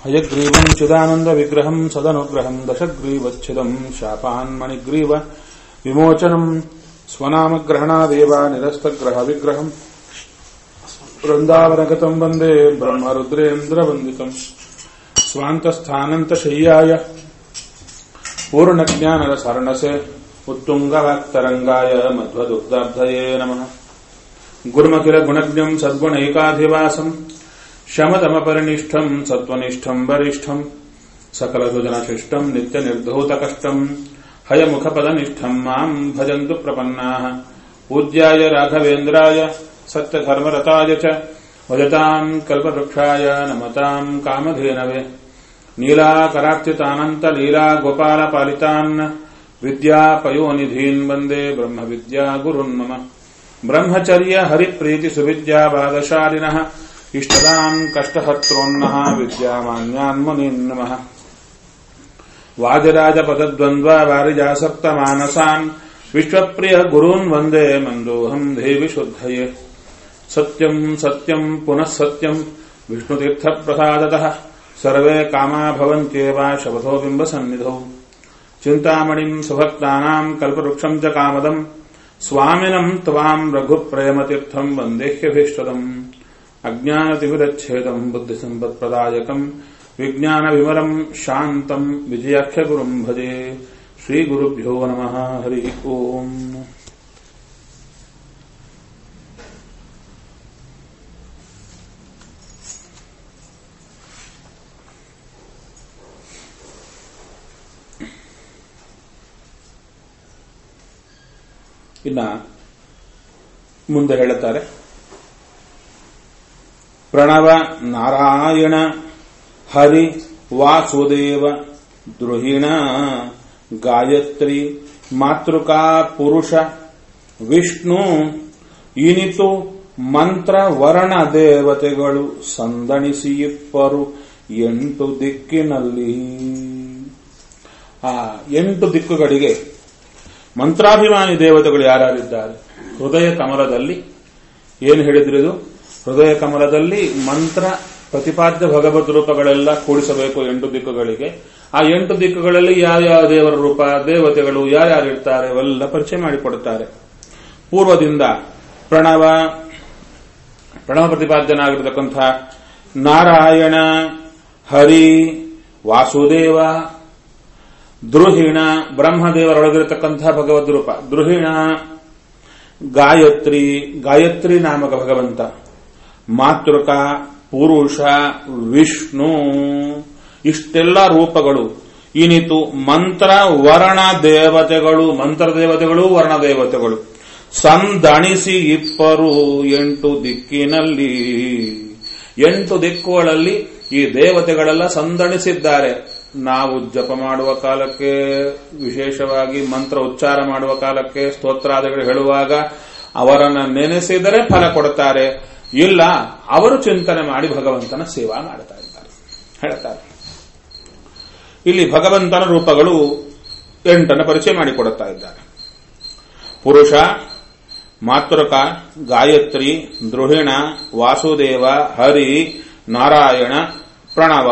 हयग्रीवम् चिदानन्दविग्रहम् सदनुग्रहम् दशग्रीवच्छिदम् शापान्मणिग्रीव विमोचनम् स्वनामग्रहणादेव निरस्तग्रहविग्रहम् वृन्दावनगतम् वन्दे ब्रह्मरुद्रेन्द्रवन्दितम् स्वान्तस्थानन्तशय्याय पूर्णज्ञानरसर्णसे उत्तुङ्गवाक्तरङ्गाय मध्वदुग्धाब्धये नमः गुरुमखिलगुणज्ञम् सद्गुणैकाधिवासम् शमदमपरिनिष्ठम् सत्त्वनिष्ठम् वरिष्ठम् सकलसुजनशिष्टम् नित्यनिर्धूतकष्टम् हयमुखपदनिष्ठम् माम् भजन्तु प्रपन्नाः पूज्याय राघवेन्द्राय सत्यधर्मरताय च भजताम् कल्पवृक्षाय नमताम् कामधेनवे नीलाकरार्चितानन्तलीला गोपालपालितान् विद्यापयोनिधीन् वन्दे ब्रह्मविद्या गुरुन्मम ब्रह्मचर्य हरिप्रीतिसुविद्यावादशालिनः इष्टदाम् कष्टहर्त्रोन्नः विद्यामान्यान् मुनीन् नमः वादिराजपदद्वन्द्वा वारिजासक्तमानसान् विश्वप्रिय गुरून् वन्दे मन्दोऽहम् देवि शुद्धये सत्यम् सत्यम् पुनः सत्यम् विष्णुतीर्थप्रसादतः सर्वे कामा भवन्त्येव शपथो बिम्बसन्निधौ चिन्तामणिम् सुभक्तानाम् कल्पवृक्षम् च कामदम् स्वामिनम् त्वाम् रघुप्रेमतीर्थम् वन्देह्यभीष्टदम् अज्ञानतिविरच्छेदम् बुद्धिसम्पत्प्रदायकम् विज्ञानविमलम् शान्तम् विजयाख्यगुरुम् भजे श्रीगुरुभ्यो नमः हरि ओम् ಇನ್ನ ಮುಂದೆ ಹೇಳುತ್ತಾರೆ ಪ್ರಣವ ನಾರಾಯಣ ಹರಿ ವಾಸುದೇವ ದ್ರುಹಿಣ ಗಾಯತ್ರಿ ಮಾತೃಕಾ ಪುರುಷ ವಿಷ್ಣು ಇನಿತು ಮಂತ್ರ ವರ್ಣ ದೇವತೆಗಳು ಸಂದಣಿಸಿ ಇಪ್ಪರು ಎಂಟು ದಿಕ್ಕಿನಲ್ಲಿ ಆ ಎಂಟು ದಿಕ್ಕುಗಳಿಗೆ ಮಂತ್ರಾಭಿಮಾನಿ ದೇವತೆಗಳು ಯಾರ್ಯಾರಿದ್ದಾರೆ ಹೃದಯ ಕಮಲದಲ್ಲಿ ಏನು ಹೇಳಿದ್ರು ಇದು ಹೃದಯ ಕಮಲದಲ್ಲಿ ಮಂತ್ರ ಪ್ರತಿಪಾದ್ಯ ಭಗವದ್ ರೂಪಗಳೆಲ್ಲ ಕೂಡಿಸಬೇಕು ಎಂಟು ದಿಕ್ಕುಗಳಿಗೆ ಆ ಎಂಟು ದಿಕ್ಕುಗಳಲ್ಲಿ ಯಾವ್ಯಾವ ದೇವರ ರೂಪ ದೇವತೆಗಳು ಯಾರ್ಯಾರು ಇರ್ತಾರೆ ಅವೆಲ್ಲ ಪರಿಚಯ ಮಾಡಿಕೊಡುತ್ತಾರೆ ಪೂರ್ವದಿಂದ ಪ್ರಣವ ಪ್ರಣವ ಪ್ರತಿಪಾದ್ಯನಾಗಿರತಕ್ಕಂಥ ನಾರಾಯಣ ಹರಿ ವಾಸುದೇವ ದ್ರುಹಿಣ ಬ್ರಹ್ಮದೇವರೊಳಗಿರತಕ್ಕಂಥ ಭಗವದ್ ರೂಪ ದ್ರುಹಿಣ ಗಾಯತ್ರಿ ಗಾಯತ್ರಿ ನಾಮಕ ಭಗವಂತ ಮಾತೃಕ ಪುರುಷ ವಿಷ್ಣು ಇಷ್ಟೆಲ್ಲ ರೂಪಗಳು ಇನಿತು ಮಂತ್ರ ವರ್ಣ ದೇವತೆಗಳು ಮಂತ್ರ ದೇವತೆಗಳು ವರ್ಣ ದೇವತೆಗಳು ಸಂದಣಿಸಿ ಇಪ್ಪರು ಎಂಟು ದಿಕ್ಕಿನಲ್ಲಿ ಎಂಟು ದಿಕ್ಕುಗಳಲ್ಲಿ ಈ ದೇವತೆಗಳೆಲ್ಲ ಸಂದಣಿಸಿದ್ದಾರೆ ನಾವು ಜಪ ಮಾಡುವ ಕಾಲಕ್ಕೆ ವಿಶೇಷವಾಗಿ ಮಂತ್ರ ಉಚ್ಚಾರ ಮಾಡುವ ಕಾಲಕ್ಕೆ ಸ್ತೋತ್ರಾದಿಗಳು ಹೇಳುವಾಗ ಅವರನ್ನ ನೆನೆಸಿದರೆ ಫಲ ಕೊಡುತ್ತಾರೆ ಇಲ್ಲ ಅವರು ಚಿಂತನೆ ಮಾಡಿ ಭಗವಂತನ ಸೇವಾ ಮಾಡ್ತಾ ಇದ್ದಾರೆ ಹೇಳ್ತಾರೆ ಇಲ್ಲಿ ಭಗವಂತನ ರೂಪಗಳು ಎಂಟನ್ನು ಪರಿಚಯ ಮಾಡಿಕೊಡುತ್ತಾ ಇದ್ದಾರೆ ಪುರುಷ ಮಾತೃಕ ಗಾಯತ್ರಿ ದ್ರುಹಿಣ ವಾಸುದೇವ ಹರಿ ನಾರಾಯಣ ಪ್ರಣವ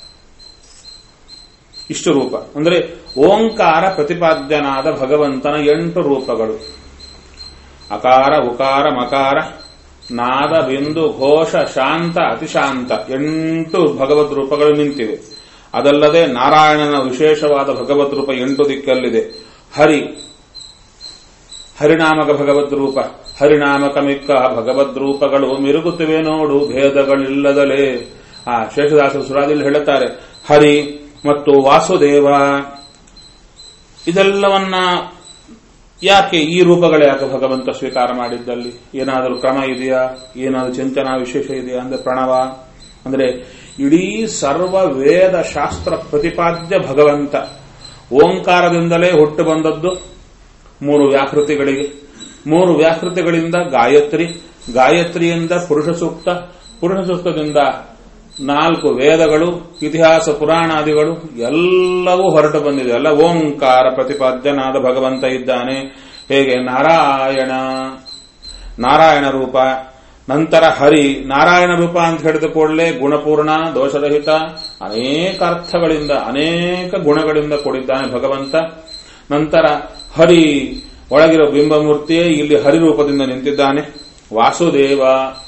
ಇಷ್ಟು ರೂಪ ಅಂದರೆ ಓಂಕಾರ ಪ್ರತಿಪಾದ್ಯನಾದ ಭಗವಂತನ ಎಂಟು ರೂಪಗಳು ಅಕಾರ ಉಕಾರ ಮಕಾರ ನಾದ ಬಿಂದು ಘೋಷ ಶಾಂತ ಅತಿಶಾಂತ ಎಂಟು ಭಗವದ್ ರೂಪಗಳು ನಿಂತಿವೆ ಅದಲ್ಲದೆ ನಾರಾಯಣನ ವಿಶೇಷವಾದ ಭಗವದ್ ರೂಪ ಎಂಟು ದಿಕ್ಕಲ್ಲಿದೆ ಹರಿ ಹರಿನಾಮಕ ಭಗವದ್ ರೂಪ ಹರಿನಾಮಕ ಮಿಕ್ಕ ಭಗವದ್ ರೂಪಗಳು ಮಿರುಗುತ್ತಿವೆ ನೋಡು ಭೇದಗಳಿಲ್ಲದಲೇ ಆ ಶೇಷದಾಸ ಸುರಾದಿಲ್ ಹೇಳುತ್ತಾರೆ ಹರಿ ಮತ್ತು ವಾಸುದೇವ ಇದೆಲ್ಲವನ್ನ ಯಾಕೆ ಈ ರೂಪಗಳು ಯಾಕೆ ಭಗವಂತ ಸ್ವೀಕಾರ ಮಾಡಿದ್ದಲ್ಲಿ ಏನಾದರೂ ಕ್ರಮ ಇದೆಯಾ ಏನಾದರೂ ಚಿಂತನಾ ವಿಶೇಷ ಇದೆಯಾ ಅಂದ್ರೆ ಪ್ರಣವ ಅಂದ್ರೆ ಇಡೀ ಸರ್ವ ವೇದ ಶಾಸ್ತ್ರ ಪ್ರತಿಪಾದ್ಯ ಭಗವಂತ ಓಂಕಾರದಿಂದಲೇ ಹುಟ್ಟು ಬಂದದ್ದು ಮೂರು ವ್ಯಾಕೃತಿಗಳಿಗೆ ಮೂರು ವ್ಯಾಕೃತಿಗಳಿಂದ ಗಾಯತ್ರಿ ಗಾಯತ್ರಿಯಿಂದ ಪುರುಷ ಸೂಕ್ತ ಪುರುಷ ಸೂಕ್ತದಿಂದ ನಾಲ್ಕು ವೇದಗಳು ಇತಿಹಾಸ ಪುರಾಣಾದಿಗಳು ಎಲ್ಲವೂ ಹೊರಟು ಬಂದಿದೆ ಎಲ್ಲ ಓಂಕಾರ ಪ್ರತಿಪಾದ್ಯನಾದ ಭಗವಂತ ಇದ್ದಾನೆ ಹೇಗೆ ನಾರಾಯಣ ನಾರಾಯಣ ರೂಪ ನಂತರ ಹರಿ ನಾರಾಯಣ ರೂಪ ಅಂತ ಹೇಳಿದ ಕೂಡಲೇ ಗುಣಪೂರ್ಣ ದೋಷರಹಿತ ಅನೇಕ ಅರ್ಥಗಳಿಂದ ಅನೇಕ ಗುಣಗಳಿಂದ ಕೂಡಿದ್ದಾನೆ ಭಗವಂತ ನಂತರ ಹರಿ ಒಳಗಿರೋ ಬಿಂಬಮೂರ್ತಿಯೇ ಇಲ್ಲಿ ಹರಿರೂಪದಿಂದ ನಿಂತಿದ್ದಾನೆ ವಾಸುದೇವ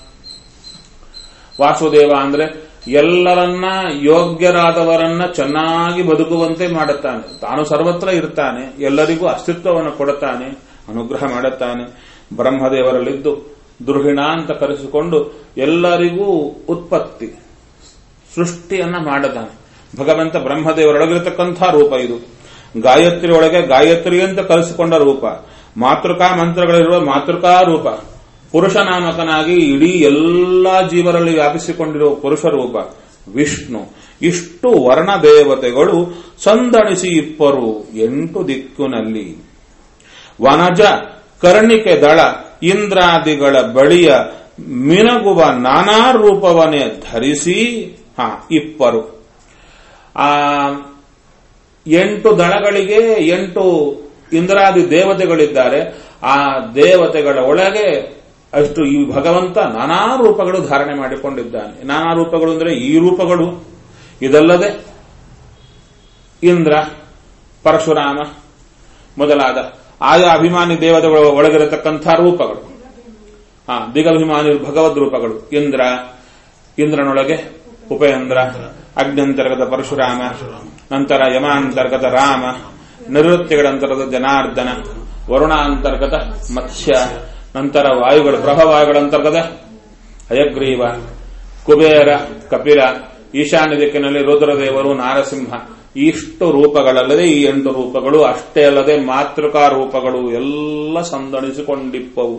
ವಾಸುದೇವ ಅಂದ್ರೆ ಎಲ್ಲರನ್ನ ಯೋಗ್ಯರಾದವರನ್ನ ಚೆನ್ನಾಗಿ ಬದುಕುವಂತೆ ಮಾಡುತ್ತಾನೆ ತಾನು ಸರ್ವತ್ರ ಇರ್ತಾನೆ ಎಲ್ಲರಿಗೂ ಅಸ್ತಿತ್ವವನ್ನು ಕೊಡುತ್ತಾನೆ ಅನುಗ್ರಹ ಮಾಡುತ್ತಾನೆ ಬ್ರಹ್ಮದೇವರಲ್ಲಿದ್ದು ದುರ್ಹಿಣ ಅಂತ ಕರೆಸಿಕೊಂಡು ಎಲ್ಲರಿಗೂ ಉತ್ಪತ್ತಿ ಸೃಷ್ಟಿಯನ್ನ ಮಾಡುತ್ತಾನೆ ಭಗವಂತ ಬ್ರಹ್ಮದೇವರೊಳಗಿರತಕ್ಕಂಥ ರೂಪ ಇದು ಗಾಯತ್ರಿ ಒಳಗೆ ಗಾಯತ್ರಿ ಅಂತ ಕರೆಸಿಕೊಂಡ ರೂಪ ಮಾತೃಕಾ ಮಂತ್ರಗಳಿರುವ ಮಾತೃಕಾ ರೂಪ ಪುರುಷ ನಾಮಕನಾಗಿ ಇಡೀ ಎಲ್ಲಾ ಜೀವರಲ್ಲಿ ವ್ಯಾಪಿಸಿಕೊಂಡಿರುವ ಪುರುಷ ರೂಪ ವಿಷ್ಣು ಇಷ್ಟು ವರ್ಣ ದೇವತೆಗಳು ಸಂದಣಿಸಿ ಇಪ್ಪರು ಎಂಟು ದಿಕ್ಕಿನಲ್ಲಿ ವನಜ ಕರ್ಣಿಕೆ ದಳ ಇಂದ್ರಾದಿಗಳ ಬಳಿಯ ಮಿನಗುವ ನಾನಾ ರೂಪವನ್ನೇ ಧರಿಸಿ ಹ ಇಪ್ಪರು ಆ ಎಂಟು ದಳಗಳಿಗೆ ಎಂಟು ಇಂದ್ರಾದಿ ದೇವತೆಗಳಿದ್ದಾರೆ ಆ ದೇವತೆಗಳ ಒಳಗೆ ಅಷ್ಟು ಈ ಭಗವಂತ ನಾನಾ ರೂಪಗಳು ಧಾರಣೆ ಮಾಡಿಕೊಂಡಿದ್ದಾನೆ ನಾನಾ ರೂಪಗಳು ಅಂದ್ರೆ ಈ ರೂಪಗಳು ಇದಲ್ಲದೆ ಇಂದ್ರ ಪರಶುರಾಮ ಮೊದಲಾದ ಆಯಾ ಅಭಿಮಾನಿ ದೇವತೆಗಳ ಒಳಗಿರತಕ್ಕಂಥ ರೂಪಗಳು ಆ ದಿಗಭಿಮಾನಿ ಭಗವದ್ ರೂಪಗಳು ಇಂದ್ರ ಇಂದ್ರನೊಳಗೆ ಉಪೇಂದ್ರ ಅಗ್ನಂತರ್ಗತ ಪರಶುರಾಮ ನಂತರ ಯಮಾಂತರ್ಗತ ರಾಮ ನಿವೃತ್ತಿಗಳಂತರ್ಗತ ಜನಾರ್ದನ ವರುಣಾಂತರ್ಗತ ಮತ್ಸ್ಯ ನಂತರ ವಾಯುಗಳು ಪ್ರಭವಾಯುಗಳ ಅಂತರ್ಗತ ಹಯಗ್ರೀವ ಕುಬೇರ ಕಪಿಲ ಈಶಾನ್ಯ ದಿಕ್ಕಿನಲ್ಲಿ ರುದ್ರದೇವರು ನಾರಸಿಂಹ ಇಷ್ಟು ರೂಪಗಳಲ್ಲದೆ ಈ ಎಂಟು ರೂಪಗಳು ಅಷ್ಟೇ ಅಲ್ಲದೆ ಮಾತೃಕಾ ರೂಪಗಳು ಎಲ್ಲ ಸಂದಣಿಸಿಕೊಂಡಿಪ್ಪವು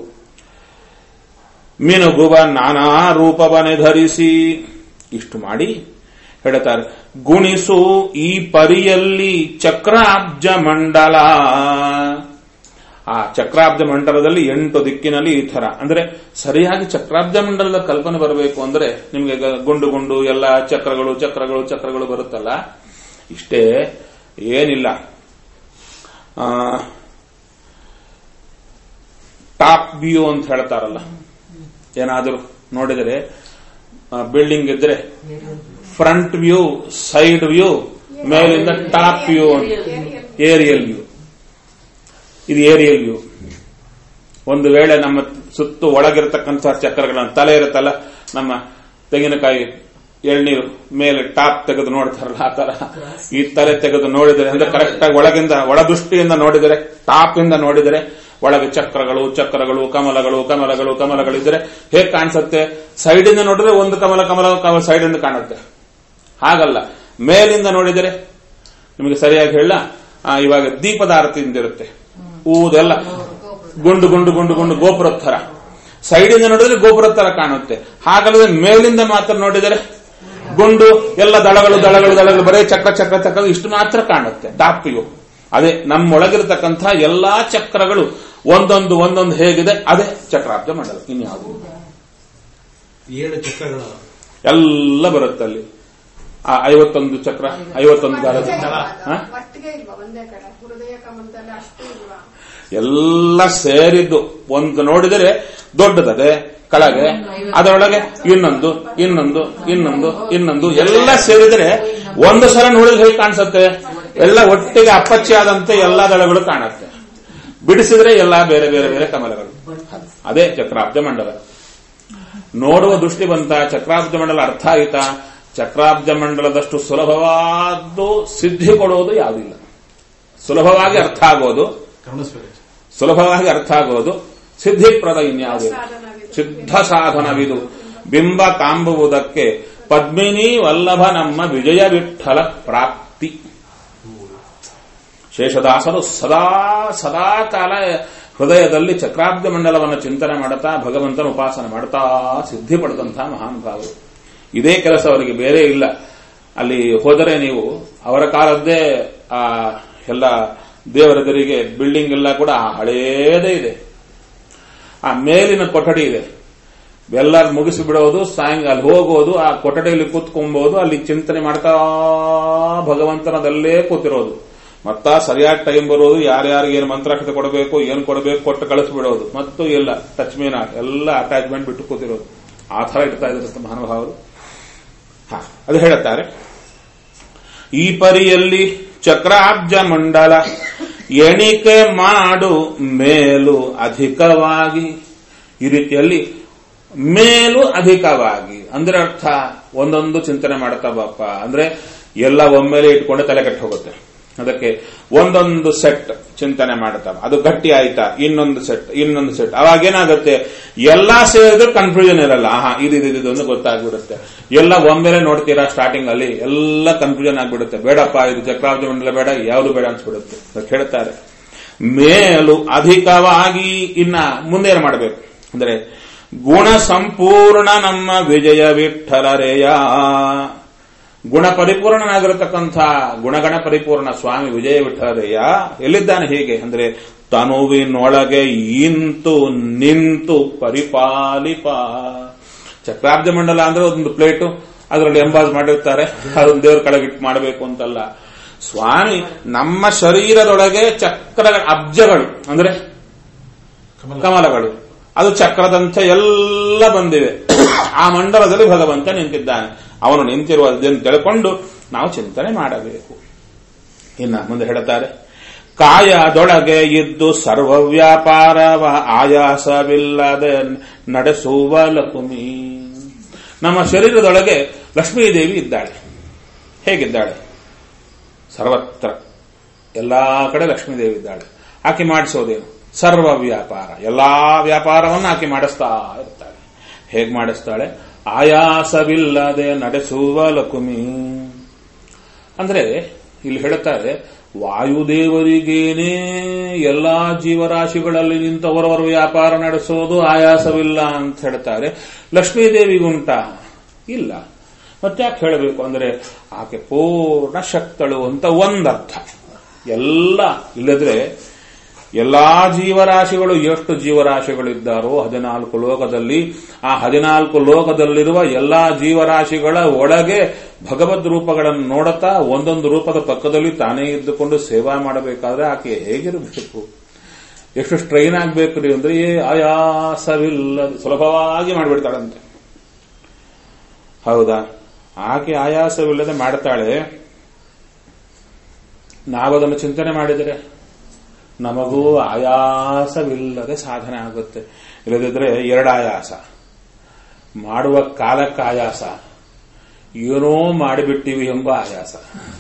ಮಿನುಗುವ ನಾನಾ ರೂಪವನೆ ಧರಿಸಿ ಇಷ್ಟು ಮಾಡಿ ಹೇಳ್ತಾರೆ ಗುಣಿಸು ಈ ಪರಿಯಲ್ಲಿ ಚಕ್ರಾಬ್ಜ ಮಂಡಲ ಆ ಚಕ್ರಾಬ್ಜ ಮಂಡಲದಲ್ಲಿ ಎಂಟು ದಿಕ್ಕಿನಲ್ಲಿ ಈ ತರ ಅಂದ್ರೆ ಸರಿಯಾಗಿ ಚಕ್ರಾಬ್ಜ ಮಂಡಲದ ಕಲ್ಪನೆ ಬರಬೇಕು ಅಂದ್ರೆ ನಿಮಗೆ ಗ- ಗುಂಡು ಗುಂಡು ಎಲ್ಲ ಚಕ್ರಗಳು ಚಕ್ರಗಳು ಚಕ್ರಗಳು ಬರುತ್ತಲ್ಲ ಇಷ್ಟೇ ಏನಿಲ್ಲ ಆ, ಟಾಪ್ ವ್ಯೂ ಅಂತ ಹೇಳ್ತಾರಲ್ಲ ಏನಾದರೂ ನೋಡಿದರೆ ಬಿಲ್ಡಿಂಗ್ ಇದ್ರೆ ಫ್ರಂಟ್ ವ್ಯೂ ಸೈಡ್ ವ್ಯೂ ಮೇಲಿಂದ ಟಾಪ್ ವ್ಯೂ ಏರಿಯಲ್ ವ್ಯೂ ಇದು ಏರಿಯಲ್ ವ್ಯೂ ಒಂದು ವೇಳೆ ನಮ್ಮ ಸುತ್ತು ಒಳಗಿರತಕ್ಕಂತಹ ಚಕ್ರಗಳನ್ನ ತಲೆ ಇರುತ್ತಲ್ಲ ನಮ್ಮ ತೆಂಗಿನಕಾಯಿ ಎಳ್ನೀರು ಮೇಲೆ ಟಾಪ್ ತೆಗೆದು ನೋಡ್ತಾರಲ್ಲ ಆ ತರ ಈ ತಲೆ ತೆಗೆದು ನೋಡಿದರೆ ಅಂದ್ರೆ ಕರೆಕ್ಟ್ ಆಗಿ ಒಳಗಿಂದ ಒಳದೃಷ್ಟಿಯಿಂದ ನೋಡಿದರೆ ಟಾಪ್ ಇಂದ ನೋಡಿದರೆ ಒಳಗೆ ಚಕ್ರಗಳು ಚಕ್ರಗಳು ಕಮಲಗಳು ಕಮಲಗಳು ಕಮಲಗಳಿದ್ರೆ ಹೇಗೆ ಕಾಣಿಸುತ್ತೆ ಸೈಡಿಂದ ನೋಡಿದ್ರೆ ಒಂದು ಕಮಲ ಕಮಲ ಕಮಲ ಸೈಡ್ ಇಂದ ಕಾಣುತ್ತೆ ಹಾಗಲ್ಲ ಮೇಲಿಂದ ನೋಡಿದರೆ ನಿಮಗೆ ಸರಿಯಾಗಿ ಹೇಳ ಇವಾಗ ದೀಪದ ಆರತಿಯಿಂದ ಇರುತ್ತೆ ಊದೆಲ್ಲ ಗುಂಡು ಗುಂಡು ಗುಂಡು ಗುಂಡು ಗೋಪುರದ ತರ ಸೈಡಿಂದ ನೋಡಿದ್ರೆ ಗೋಪುರದ ತರ ಕಾಣುತ್ತೆ ಹಾಗಲ್ಲದೆ ಮೇಲಿಂದ ಮಾತ್ರ ನೋಡಿದರೆ ಗುಂಡು ಎಲ್ಲ ದಳಗಳು ದಳಗಳು ದಳಗಳು ಬರೀ ಚಕ್ರ ಚಕ್ರ ಚಕ್ರ ಇಷ್ಟು ಮಾತ್ರ ಕಾಣುತ್ತೆ ಟಾಪ್ ವ್ಯೂ ಅದೇ ನಮ್ಮೊಳಗಿರತಕ್ಕಂಥ ಎಲ್ಲಾ ಚಕ್ರಗಳು ಒಂದೊಂದು ಒಂದೊಂದು ಹೇಗಿದೆ ಅದೇ ಚಕ್ರಾಬ್ಜ ಮಂಡಲ ಇನ್ಯಾವುದು ಏಳು ಚಕ್ರಗಳ ಎಲ್ಲ ಬರುತ್ತೆ ಅಲ್ಲಿ ಆ ಐವತ್ತೊಂದು ಚಕ್ರ ಐವತ್ತೊಂದು ದಾರದ ಹಾ? ಒಟ್ಟಿಗೆ ಇಲ್ವಾ ಒಂದೇ ಕಡೆ ಹೃದಯ ಕಮಲದಲ್ಲಿ ಅಷ್ಟು ಇಲ್ವಾ ಎಲ್ಲ ಸೇರಿದ್ದು ಒಂದು ನೋಡಿದರೆ ದೊಡ್ಡದದೆ ಕೆಳಗೆ ಅದರೊಳಗೆ ಇನ್ನೊಂದು ಇನ್ನೊಂದು ಇನ್ನೊಂದು ಇನ್ನೊಂದು ಎಲ್ಲ ಸೇರಿದರೆ ಒಂದು ಸಲ ನೋಡಿದ್ರೆ ಹೇಗೆ ಕಾಣಿಸುತ್ತೆ ಎಲ್ಲ ಒಟ್ಟಿಗೆ ಅಪ್ಪಚ್ಚಿ ಆದಂತೆ ಎಲ್ಲಾ ದಳಗಳು ಕಾಣುತ್ತೆ ಬಿಡಿಸಿದ್ರೆ ಎಲ್ಲಾ ಬೇರೆ ಬೇರೆ ಬೇರೆ ಕಮಲಗಳು ಅದೇ ಚಕ್ರಾಬ್ಜ ಮಂಡಲ ನೋಡುವ ದೃಷ್ಟಿ ಬಂತ ಚಕ್ರಾಬ್ಜ ಮಂಡಲ ಅರ್ಥ ಆಯಿತಾ ಚಕ್ರಾಬ್ಜ ಮಂಡಲದಷ್ಟು ಸುಲಭವಾದ್ದು ಸಿದ್ಧಿ ಕೊಡುವುದು ಯಾವುದಿಲ್ಲ ಸುಲಭವಾಗಿ ಅರ್ಥ ಆಗೋದು ಕರುಣಿಸ್ಬೇಕು ಸುಲಭವಾಗಿ ಅರ್ಥ ಆಗೋದು ಸಿದ್ಧಿಪ್ರದ ಇನ್ಯಾವುದಿಲ್ಲ ಸಿದ್ಧ ಸಾಧನವಿದು ಬಿಂಬ ಕಾಂಬುವುದಕ್ಕೆ ಪದ್ಮಿನಿ ವಲ್ಲಭ ನಮ್ಮ ವಿಜಯ ವಿಠಲ ಪ್ರಾಪ್ತಿ ಶೇಷದಾಸರು ಸದಾ ಸದಾ ಕಾಲ ಹೃದಯದಲ್ಲಿ ಚಕ್ರಾಬ್ಜ ಮಂಡಲವನ್ನು ಚಿಂತನೆ ಮಾಡುತ್ತಾ ಭಗವಂತನ ಉಪಾಸನೆ ಮಾಡ್ತಾ ಸಿದ್ಧಿ ಪಡೆದಂತಹ ಮಹಾನುಭಾವರು ಇದೇ ಕೆಲಸ ಅವರಿಗೆ ಬೇರೆ ಇಲ್ಲ ಅಲ್ಲಿ ಹೋದರೆ ನೀವು ಅವರ ಕಾಲದ್ದೇ ಆ ಎಲ್ಲ ದೇವರದರಿಗೆ ಬಿಲ್ಡಿಂಗ್ ಎಲ್ಲ ಕೂಡ ಹಳೇದೇ ಇದೆ ಆ ಮೇಲಿನ ಕೊಠಡಿ ಇದೆ ಎಲ್ಲ ಮುಗಿಸಿ ಬಿಡೋದು ಸಾಯಂಕಾಲ ಹೋಗೋದು ಆ ಕೊಠಡಿಯಲ್ಲಿ ಕೂತ್ಕೊಬಹುದು ಅಲ್ಲಿ ಚಿಂತನೆ ಮಾಡ್ತಾ ಭಗವಂತನದಲ್ಲೇ ಕೂತಿರೋದು ಮತ್ತ ಸರಿಯಾದ ಟೈಮ್ ಬರೋದು ಯಾರ್ಯಾರಿಗೆ ಏನು ಮಂತ್ರಾಕ್ಷತೆ ಕೊಡಬೇಕು ಏನು ಕೊಡಬೇಕು ಕೊಟ್ಟು ಕಳಿಸ್ಬಿಡೋದು ಮತ್ತು ಎಲ್ಲ ಟಚ್ ಮೀನ್ ಎಲ್ಲ ಅಟ್ಯಾಚ್ಮೆಂಟ್ ಬಿಟ್ಟು ಕೂತಿರೋದು ಆ ಥರ ಇಡ್ತಾ ಇದ್ದಾರೆ ಮಹಾನುಭಾವರು ಹ ಅದು ಹೇಳುತ್ತಾರೆ ಈ ಪರಿಯಲ್ಲಿ ಚಕ್ರಾಬ್ಜ ಮಂಡಲ ಎಣಿಕೆ ಮಾಡು ಮೇಲು ಅಧಿಕವಾಗಿ ಈ ರೀತಿಯಲ್ಲಿ ಮೇಲು ಅಧಿಕವಾಗಿ ಅಂದ್ರೆ ಅರ್ಥ ಒಂದೊಂದು ಚಿಂತನೆ ಮಾಡ್ತಾ ಬಾಪ ಅಂದ್ರೆ ಎಲ್ಲ ಒಮ್ಮೆಲೆ ಇಟ್ಕೊಂಡು ತಲೆ ಕೆಟ್ಟು ಹೋಗುತ್ತೆ ಅದಕ್ಕೆ ಒಂದೊಂದು ಸೆಟ್ ಚಿಂತನೆ ಮಾಡ್ತಾವ ಅದು ಗಟ್ಟಿ ಆಯ್ತಾ ಇನ್ನೊಂದು ಸೆಟ್ ಇನ್ನೊಂದು ಸೆಟ್ ಅವಾಗ ಏನಾಗುತ್ತೆ ಎಲ್ಲಾ ಸೇರಿದ್ರೆ ಕನ್ಫ್ಯೂಷನ್ ಇರಲ್ಲ ಆಹಾ ಇದು ಇದು ಇದು ಅಂತ ಗೊತ್ತಾಗ್ಬಿಡುತ್ತೆ ಎಲ್ಲ ಒಮ್ಮೆಲೆ ನೋಡ್ತೀರಾ ಸ್ಟಾರ್ಟಿಂಗ್ ಅಲ್ಲಿ ಎಲ್ಲ ಕನ್ಫ್ಯೂಷನ್ ಆಗ್ಬಿಡುತ್ತೆ ಬೇಡಪ್ಪ ಇದು ಚಕ್ರಾಬ್ಜ ಮಂಡಲ ಬೇಡ ಯಾವುದು ಬೇಡ ಅನ್ಸ್ಬಿಡುತ್ತೆ ಅದಕ್ಕೆ ಹೇಳ್ತಾರೆ ಮೇಲು ಅಧಿಕವಾಗಿ ಇನ್ನ ಮುಂದೆ ಏನು ಮಾಡಬೇಕು ಅಂದ್ರೆ ಗುಣ ಸಂಪೂರ್ಣ ನಮ್ಮ ವಿಜಯ ವಿಠಲರೆಯ ಗುಣ ಪರಿಪೂರ್ಣನಾಗಿರತಕ್ಕಂಥ ಗುಣಗಣ ಪರಿಪೂರ್ಣ ಸ್ವಾಮಿ ವಿಜಯ ವಿಠಲರೆಯ ಎಲ್ಲಿದ್ದಾನೆ ಹೀಗೆ ಅಂದ್ರೆ ತನುವಿನೊಳಗೆ ಇಂತು ನಿಂತು ಪರಿಪಾಲಿಪ ಚಕ್ರಾಬ್ಜ ಮಂಡಲ ಅಂದ್ರೆ ಒಂದು ಪ್ಲೇಟು ಅದರಲ್ಲಿ ಎಂಬಾಸ್ ಮಾಡಿರ್ತಾರೆ ಅದೊಂದು ದೇವ್ರ ಕೆಳಗಿಟ್ಟು ಮಾಡಬೇಕು ಅಂತಲ್ಲ ಸ್ವಾಮಿ ನಮ್ಮ ಶರೀರದೊಳಗೆ ಚಕ್ರ ಅಬ್ಜಗಳು ಅಂದ್ರೆ ಕಮಲಗಳು ಅದು ಚಕ್ರದಂತೆ ಎಲ್ಲ ಬಂದಿವೆ ಆ ಮಂಡಲದಲ್ಲಿ ಭಗವಂತ ನಿಂತಿದ್ದಾನೆ ಅವನು ನಿಂತಿರುವುದನ್ನು ತಿಳ್ಕೊಂಡು ನಾವು ಚಿಂತನೆ ಮಾಡಬೇಕು ಇನ್ನ ಮುಂದೆ ಹೇಳುತ್ತಾರೆ ಕಾಯದೊಳಗೆ ಇದ್ದು ಸರ್ವ ವ್ಯಾಪಾರವ ಆಯಾಸವಿಲ್ಲದೆ ನಡೆಸುವ ಲಕುಮಿ ನಮ್ಮ ಶರೀರದೊಳಗೆ ಲಕ್ಷ್ಮೀದೇವಿ ಇದ್ದಾಳೆ ಹೇಗಿದ್ದಾಳೆ ಸರ್ವತ್ರ ಎಲ್ಲಾ ಕಡೆ ಲಕ್ಷ್ಮೀದೇವಿ ಇದ್ದಾಳೆ ಆಕೆ ಮಾಡಿಸೋದೇನು ಸರ್ವ ವ್ಯಾಪಾರ ಎಲ್ಲಾ ವ್ಯಾಪಾರವನ್ನು ಆಕೆ ಮಾಡಿಸ್ತಾ ಇರ್ತಾಳೆ ಹೇಗೆ ಮಾಡಿಸ್ತಾಳೆ ಆಯಾಸವಿಲ್ಲದೆ ನಡೆಸುವ ಲಕುಮಿ ಅಂದ್ರೆ ಇಲ್ಲಿ ಹೇಳುತ್ತಾರೆ ವಾಯುದೇವರಿಗೇನೆ ಎಲ್ಲಾ ಜೀವರಾಶಿಗಳಲ್ಲಿ ನಿಂತವರವರ ವ್ಯಾಪಾರ ನಡೆಸೋದು ಆಯಾಸವಿಲ್ಲ ಅಂತ ಹೇಳ್ತಾರೆ ಲಕ್ಷ್ಮೀದೇವಿಗುಂಟ ಇಲ್ಲ ಮತ್ತೆ ಯಾಕೆ ಹೇಳಬೇಕು ಅಂದ್ರೆ ಆಕೆ ಪೂರ್ಣ ಶಕ್ತಳು ಅಂತ ಒಂದರ್ಥ ಎಲ್ಲ ಇಲ್ಲದ್ರೆ ಎಲ್ಲಾ ಜೀವರಾಶಿಗಳು ಎಷ್ಟು ಜೀವರಾಶಿಗಳಿದ್ದಾರೋ ಹದಿನಾಲ್ಕು ಲೋಕದಲ್ಲಿ ಆ ಹದಿನಾಲ್ಕು ಲೋಕದಲ್ಲಿರುವ ಎಲ್ಲಾ ಜೀವರಾಶಿಗಳ ಒಳಗೆ ಭಗವದ್ ರೂಪಗಳನ್ನು ನೋಡುತ್ತಾ ಒಂದೊಂದು ರೂಪದ ಪಕ್ಕದಲ್ಲಿ ತಾನೇ ಇದ್ದುಕೊಂಡು ಸೇವಾ ಮಾಡಬೇಕಾದ್ರೆ ಆಕೆ ಹೇಗಿರಬೇಕು ಎಷ್ಟು ಸ್ಟ್ರೈನ್ ಆಗ್ಬೇಕು ರೀ ಅಂದ್ರೆ ಏ ಆಯಾಸವಿಲ್ಲ ಸುಲಭವಾಗಿ ಮಾಡಿಬಿಡ್ತಾಳಂತೆ ಹೌದಾ ಆಕೆ ಆಯಾಸವಿಲ್ಲದೆ ಮಾಡ್ತಾಳೆ ನಾವದನ್ನು ಚಿಂತನೆ ಮಾಡಿದರೆ ನಮಗೂ ಆಯಾಸವಿಲ್ಲದೆ ಸಾಧನೆ ಆಗುತ್ತೆ ಇಲ್ಲದಿದ್ರೆ ಎರಡು ಆಯಾಸ ಮಾಡುವ ಕಾಲಕ್ಕೆ ಆಯಾಸ ಏನೋ ಮಾಡಿಬಿಟ್ಟಿವಿ ಎಂಬ ಆಯಾಸ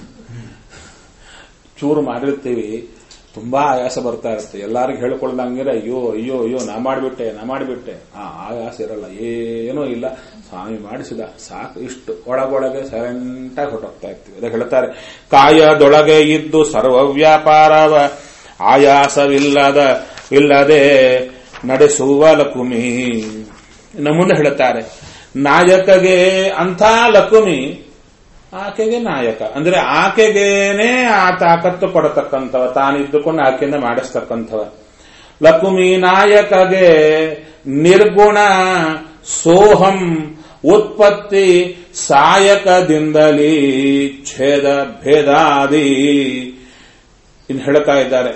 ಚೂರು ಮಾಡಿರ್ತೀವಿ ತುಂಬಾ ಆಯಾಸ ಬರ್ತಾ ಇರುತ್ತೆ ಎಲ್ಲರಿಗೂ ಹೇಳ್ಕೊಳ್ದಂಗೆ ಅಯ್ಯೋ ಅಯ್ಯೋ ಅಯ್ಯೋ ನಾ ಮಾಡಿಬಿಟ್ಟೆ ನಾ ಮಾಡಿಬಿಟ್ಟೆ ಆ ಆಯಾಸ ಇರಲ್ಲ ಏನೂ ಇಲ್ಲ ಸ್ವಾಮಿ ಮಾಡಿಸಿದ ಸಾಕು ಇಷ್ಟು ಒಳಗೊಳಗೆ ಸೈಲೆಂಟಾಗಿ ಹೊರಟೋಗ್ತಾ ಇರ್ತೀವಿ ಅದಕ್ಕೆ ಹೇಳ್ತಾರೆ ಕಾಯದೊಳಗೆ ಇದ್ದು ಸರ್ವ ವ್ಯಾಪಾರವ ಆಯಾಸವಿಲ್ಲದ ಇಲ್ಲದೆ ನಡೆಸುವ ಲಕುಮಿ ಇನ್ನು ಮುಂದೆ ಹೇಳುತ್ತಾರೆ ನಾಯಕಗೆ ಅಂಥ ಲಕುಮಿ ಆಕೆಗೆ ನಾಯಕ ಅಂದ್ರೆ ಆಕೆಗೇನೆ ಆ ತಾಕತ್ತು ಕೊಡತಕ್ಕಂಥವ ತಾನಿದ್ದುಕೊಂಡು ಆಕೆಯಿಂದ ಮಾಡಿಸ್ತಕ್ಕಂಥವ ಲಕುಮಿ ನಾಯಕಗೆ ನಿರ್ಗುಣ ಸೋಹಂ ಉತ್ಪತ್ತಿ ಸಾಯಕದಿಂದಲೇ ಛೇದ ಭೇದಾದಿ ಇನ್ನು ಹೇಳ್ತಾ ಇದ್ದಾರೆ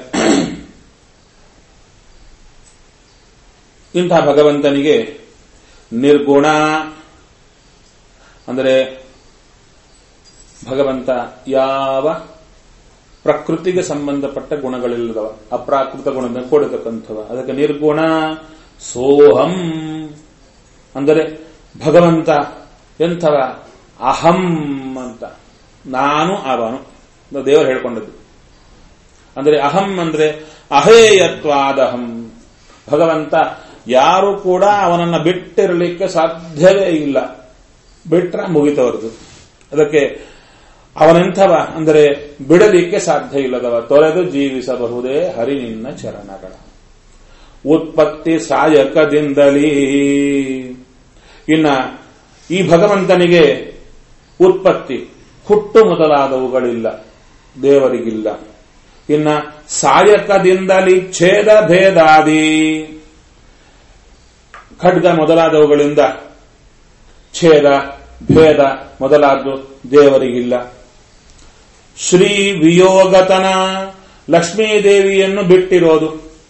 ಇಂಥ ಭಗವಂತನಿಗೆ ನಿರ್ಗುಣ ಅಂದರೆ ಭಗವಂತ ಯಾವ ಪ್ರಕೃತಿಗೆ ಸಂಬಂಧಪಟ್ಟ ಗುಣಗಳಿಲ್ಲದವ ಅಪ್ರಾಕೃತ ಗುಣದ ಕೊಡತಕ್ಕಂಥವ ಅದಕ್ಕೆ ನಿರ್ಗುಣ ಸೋಹಂ ಅಂದರೆ ಭಗವಂತ ಎಂಥವ ಅಹಂ ಅಂತ ನಾನು ಅವನು ದೇವರು ಹೇಳ್ಕೊಂಡದ್ದು ಅಂದ್ರೆ ಅಹಂ ಅಂದ್ರೆ ಅಹೇಯತ್ವಾದಹಂ ಭಗವಂತ ಯಾರು ಕೂಡ ಅವನನ್ನ ಬಿಟ್ಟಿರಲಿಕ್ಕೆ ಸಾಧ್ಯವೇ ಇಲ್ಲ ಬಿಟ್ರ ಮುಗಿತವರದು ಅದಕ್ಕೆ ಅವನೆಂಥವ ಅಂದರೆ ಬಿಡಲಿಕ್ಕೆ ಸಾಧ್ಯ ಇಲ್ಲದವ ತೊರೆದು ಜೀವಿಸಬಹುದೇ ಹರಿ ನಿನ್ನ ಚರಣಗಳ ಉತ್ಪತ್ತಿ ಸಾಯಕದಿಂದಲೇ ಇನ್ನ ಈ ಭಗವಂತನಿಗೆ ಉತ್ಪತ್ತಿ ಹುಟ್ಟು ಮೊದಲಾದವುಗಳಿಲ್ಲ ದೇವರಿಗಿಲ್ಲ ಇನ್ನ ಸಾಯಕದಿಂದಲೇ ಛೇದ ಭೇದಾದಿ ಖಡ್ಗ ಮೊದಲಾದವುಗಳಿಂದ ಛೇದ ಭೇದ ಮೊದಲಾದ್ದು ದೇವರಿಗಿಲ್ಲ ಶ್ರೀ ವಿಯೋಗತನ ಲಕ್ಷ್ಮೀದೇವಿಯನ್ನು ಬಿಟ್ಟಿರೋದು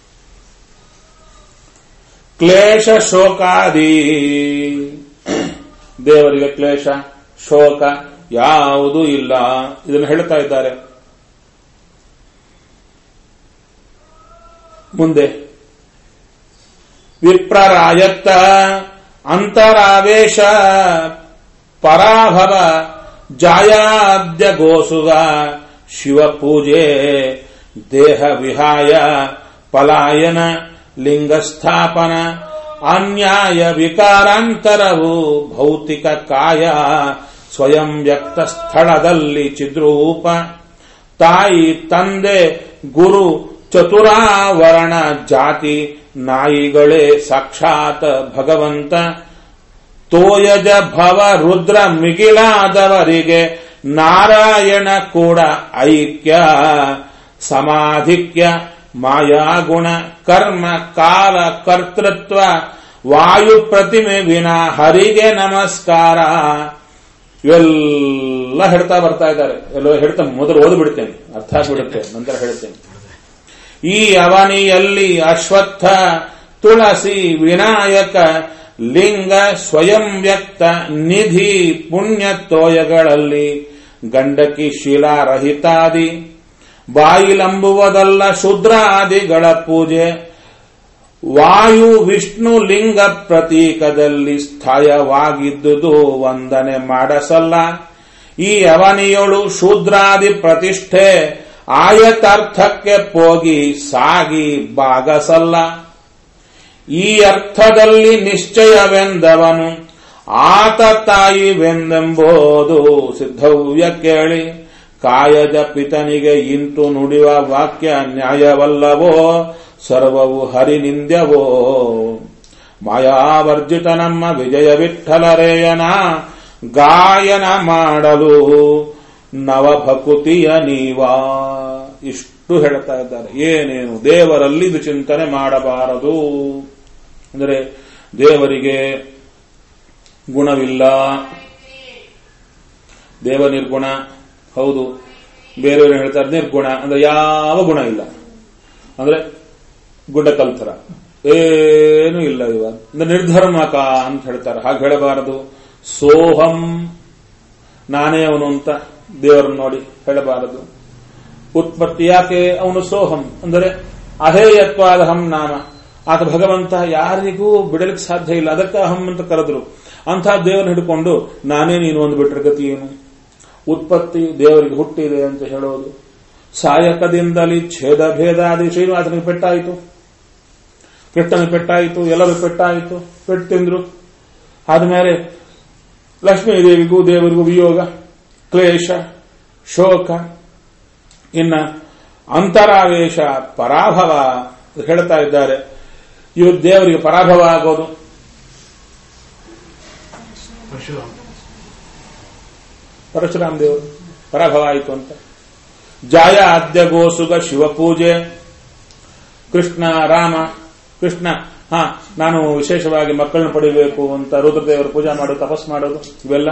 ಕ್ಲೇಶ ಶೋಕಾದಿ ದೇವರಿಗೆ ಕ್ಲೇಶ ಶೋಕ ಯಾವುದೂ ಇಲ್ಲ ಇದನ್ನು ಹೇಳ್ತಾ ಇದ್ದಾರೆ ಮುಂದೆ ವಿಪ್ರರಾಯತ್ತ ಅಂತರಾವೇಶ ಪರಾಭವ ಜಾಯಾದ್ಯ ಗೋಸುಗ ಶಿವಪೂಜೆ ದೇಹ ವಿಹಾಯ ಪಲಾಯನ ಲಿಂಗಸ್ಥಾಪನ ಅನ್ಯಾಯ ವಿಕಾರಾಂತರವು ಭೌತಿಕ ಕಾಯ ಸ್ವಯಂ ವ್ಯಕ್ತ ಸ್ಥಳದಲ್ಲಿ ಚಿದ್ರೂಪ ತಾಯಿ ತಂದೆ ಗುರು ಚತುರಾವರಣ ಜಾತಿ ನಾಯಿಗಳೇ ಸಾಕ್ಷಾತ್ ಭಗವಂತ ತೋಯಜ ಭವ ರುದ್ರ ಮಿಗಿಲಾದವರಿಗೆ ನಾರಾಯಣ ಕೂಡ ಐಕ್ಯ ಸಮಾಧಿಕ್ಯ ಮಾಯಾಗುಣ ಕರ್ಮ ಕಾಲ ಕರ್ತೃತ್ವ ವಾಯು ಪ್ರತಿಮೆ ವಿನ ಹರಿಗೆ ನಮಸ್ಕಾರ ಇವೆಲ್ಲ ಹೇಳ್ತಾ ಬರ್ತಾ ಇದ್ದಾರೆ ಎಲ್ಲೋ ಹೇಳ್ತಾ ಮೊದಲು ಓದ್ಬಿಡ್ತೇನೆ ಅರ್ಥ ಆಗ್ಬಿಡುತ್ತೆ ನಂತರ ಹೇಳ್ತೇನೆ ಈ ಅವನಿಯಲ್ಲಿ ಅಶ್ವತ್ಥ ತುಳಸಿ ವಿನಾಯಕ ಲಿಂಗ ಸ್ವಯಂ ವ್ಯಕ್ತ ನಿಧಿ ಪುಣ್ಯ ತೋಯಗಳಲ್ಲಿ ಗಂಡಕಿ ಶಿಲಾರಹಿತಾದಿ ಬಾಯಿಲಂಬುವುದಲ್ಲ ಶುದ್ರಾದಿಗಳ ಪೂಜೆ ವಾಯು ವಿಷ್ಣು ಲಿಂಗ ಪ್ರತೀಕದಲ್ಲಿ ಸ್ಥಾಯವಾಗಿದ್ದುದು ವಂದನೆ ಮಾಡಸಲ್ಲ ಈ ಅವನಿಯೊಳು ಶೂದ್ರಾದಿ ಪ್ರತಿಷ್ಠೆ ಆಯತಾರ್ಥಕ್ಕೆ ಹೋಗಿ ಸಾಗಿ ಬಾಗಸಲ್ಲ ಈ ಅರ್ಥದಲ್ಲಿ ನಿಶ್ಚಯವೆಂದವನು ಆತ ತಾಯಿವೆಂದೆಂಬುದು ಸಿದ್ಧವ್ಯ ಕೇಳಿ ಕಾಯಜ ಪಿತನಿಗೆ ಇಂತು ನುಡಿವ ವಾಕ್ಯ ನ್ಯಾಯವಲ್ಲವೋ ಸರ್ವವು ಹರಿನಿಂದ್ಯವೋ ಮಾಯಾವರ್ಜಿತ ನಮ್ಮ ವಿಜಯ ವಿಠಲರೇಯನ ಗಾಯನ ಮಾಡಲು ನವಭಕುತಿಯ ನೀವಾ ಇಷ್ಟು ಹೇಳ್ತಾ ಇದ್ದಾರೆ ಏನೇನು ದೇವರಲ್ಲಿ ಇದು ಚಿಂತನೆ ಮಾಡಬಾರದು ಅಂದರೆ ದೇವರಿಗೆ ಗುಣವಿಲ್ಲ ದೇವ ನಿರ್ಗುಣ ಹೌದು ಬೇರೆಯವರು ಹೇಳ್ತಾರೆ ನಿರ್ಗುಣ ಅಂದ್ರೆ ಯಾವ ಗುಣ ಇಲ್ಲ ಅಂದ್ರೆ ಗುಡ್ಡ ಕಲ್ತರ ಏನೂ ಇಲ್ಲ ಇವಾಗ ಅಂದ್ರೆ ನಿರ್ಧರ್ಮಕ ಅಂತ ಹೇಳ್ತಾರೆ ಹಾಗೆ ಹೇಳಬಾರದು ಸೋಹಂ ನಾನೇ ಅವನು ಅಂತ ದೇವರನ್ನು ನೋಡಿ ಹೇಳಬಾರದು ಉತ್ಪತ್ತಿ ಯಾಕೆ ಅವನು ಸೋಹಂ ಅಂದರೆ ಅಹೇಯತ್ವಾದ ಹಂ ನಾಮ ಆತ ಭಗವಂತ ಯಾರಿಗೂ ಬಿಡಲಿಕ್ಕೆ ಸಾಧ್ಯ ಇಲ್ಲ ಅದಕ್ಕೆ ಅಹಂ ಅಂತ ಕರೆದ್ರು ಅಂಥ ದೇವರನ್ನು ಹಿಡ್ಕೊಂಡು ನಾನೇ ನೀನು ಒಂದು ಬಿಟ್ಟರೆ ಗತಿ ಏನು ಉತ್ಪತ್ತಿ ದೇವರಿಗೆ ಹುಟ್ಟಿದೆ ಅಂತ ಹೇಳೋದು ಸಾಯಕದಿಂದಲೇ ಛೇದ ಭೇದಾದಿ ಶ್ರೀನಿವಾಸನಿಗೆ ಪೆಟ್ಟಾಯಿತು ಕೃಷ್ಣನಿಗೆ ಪೆಟ್ಟಾಯಿತು ಎಲ್ಲರೂ ಪೆಟ್ಟಾಯಿತು ಪೆಟ್ಟು ತಿಂದ್ರು ಆದ್ಮೇಲೆ ಲಕ್ಷ್ಮೀ ದೇವಿಗೂ ದೇವರಿಗೂ ವಿಯೋಗ ಕ್ಲೇಶ ಶೋಕ ಇನ್ನ ಅಂತರಾವೇಶ ಪರಾಭವ ಹೇಳ್ತಾ ಇದ್ದಾರೆ ಇವರು ದೇವರಿಗೆ ಪರಾಭವ ಆಗೋದು ಪರಶುರಾಮ ಪರಶುರಾಮ ದೇವರು ಪರಾಭವ ಆಯಿತು ಅಂತ ಜಾಯ ಆದ್ಯ ಗೋಸುಗ ಶಿವಪೂಜೆ ಕೃಷ್ಣ ರಾಮ ಕೃಷ್ಣ ಹಾ ನಾನು ವಿಶೇಷವಾಗಿ ಮಕ್ಕಳನ್ನು ಪಡಿಬೇಕು ಅಂತ ರುದ್ರದೇವರು ಪೂಜಾ ಮಾಡೋದು ತಪಸ್ ಮಾಡೋದು ಇವೆಲ್ಲ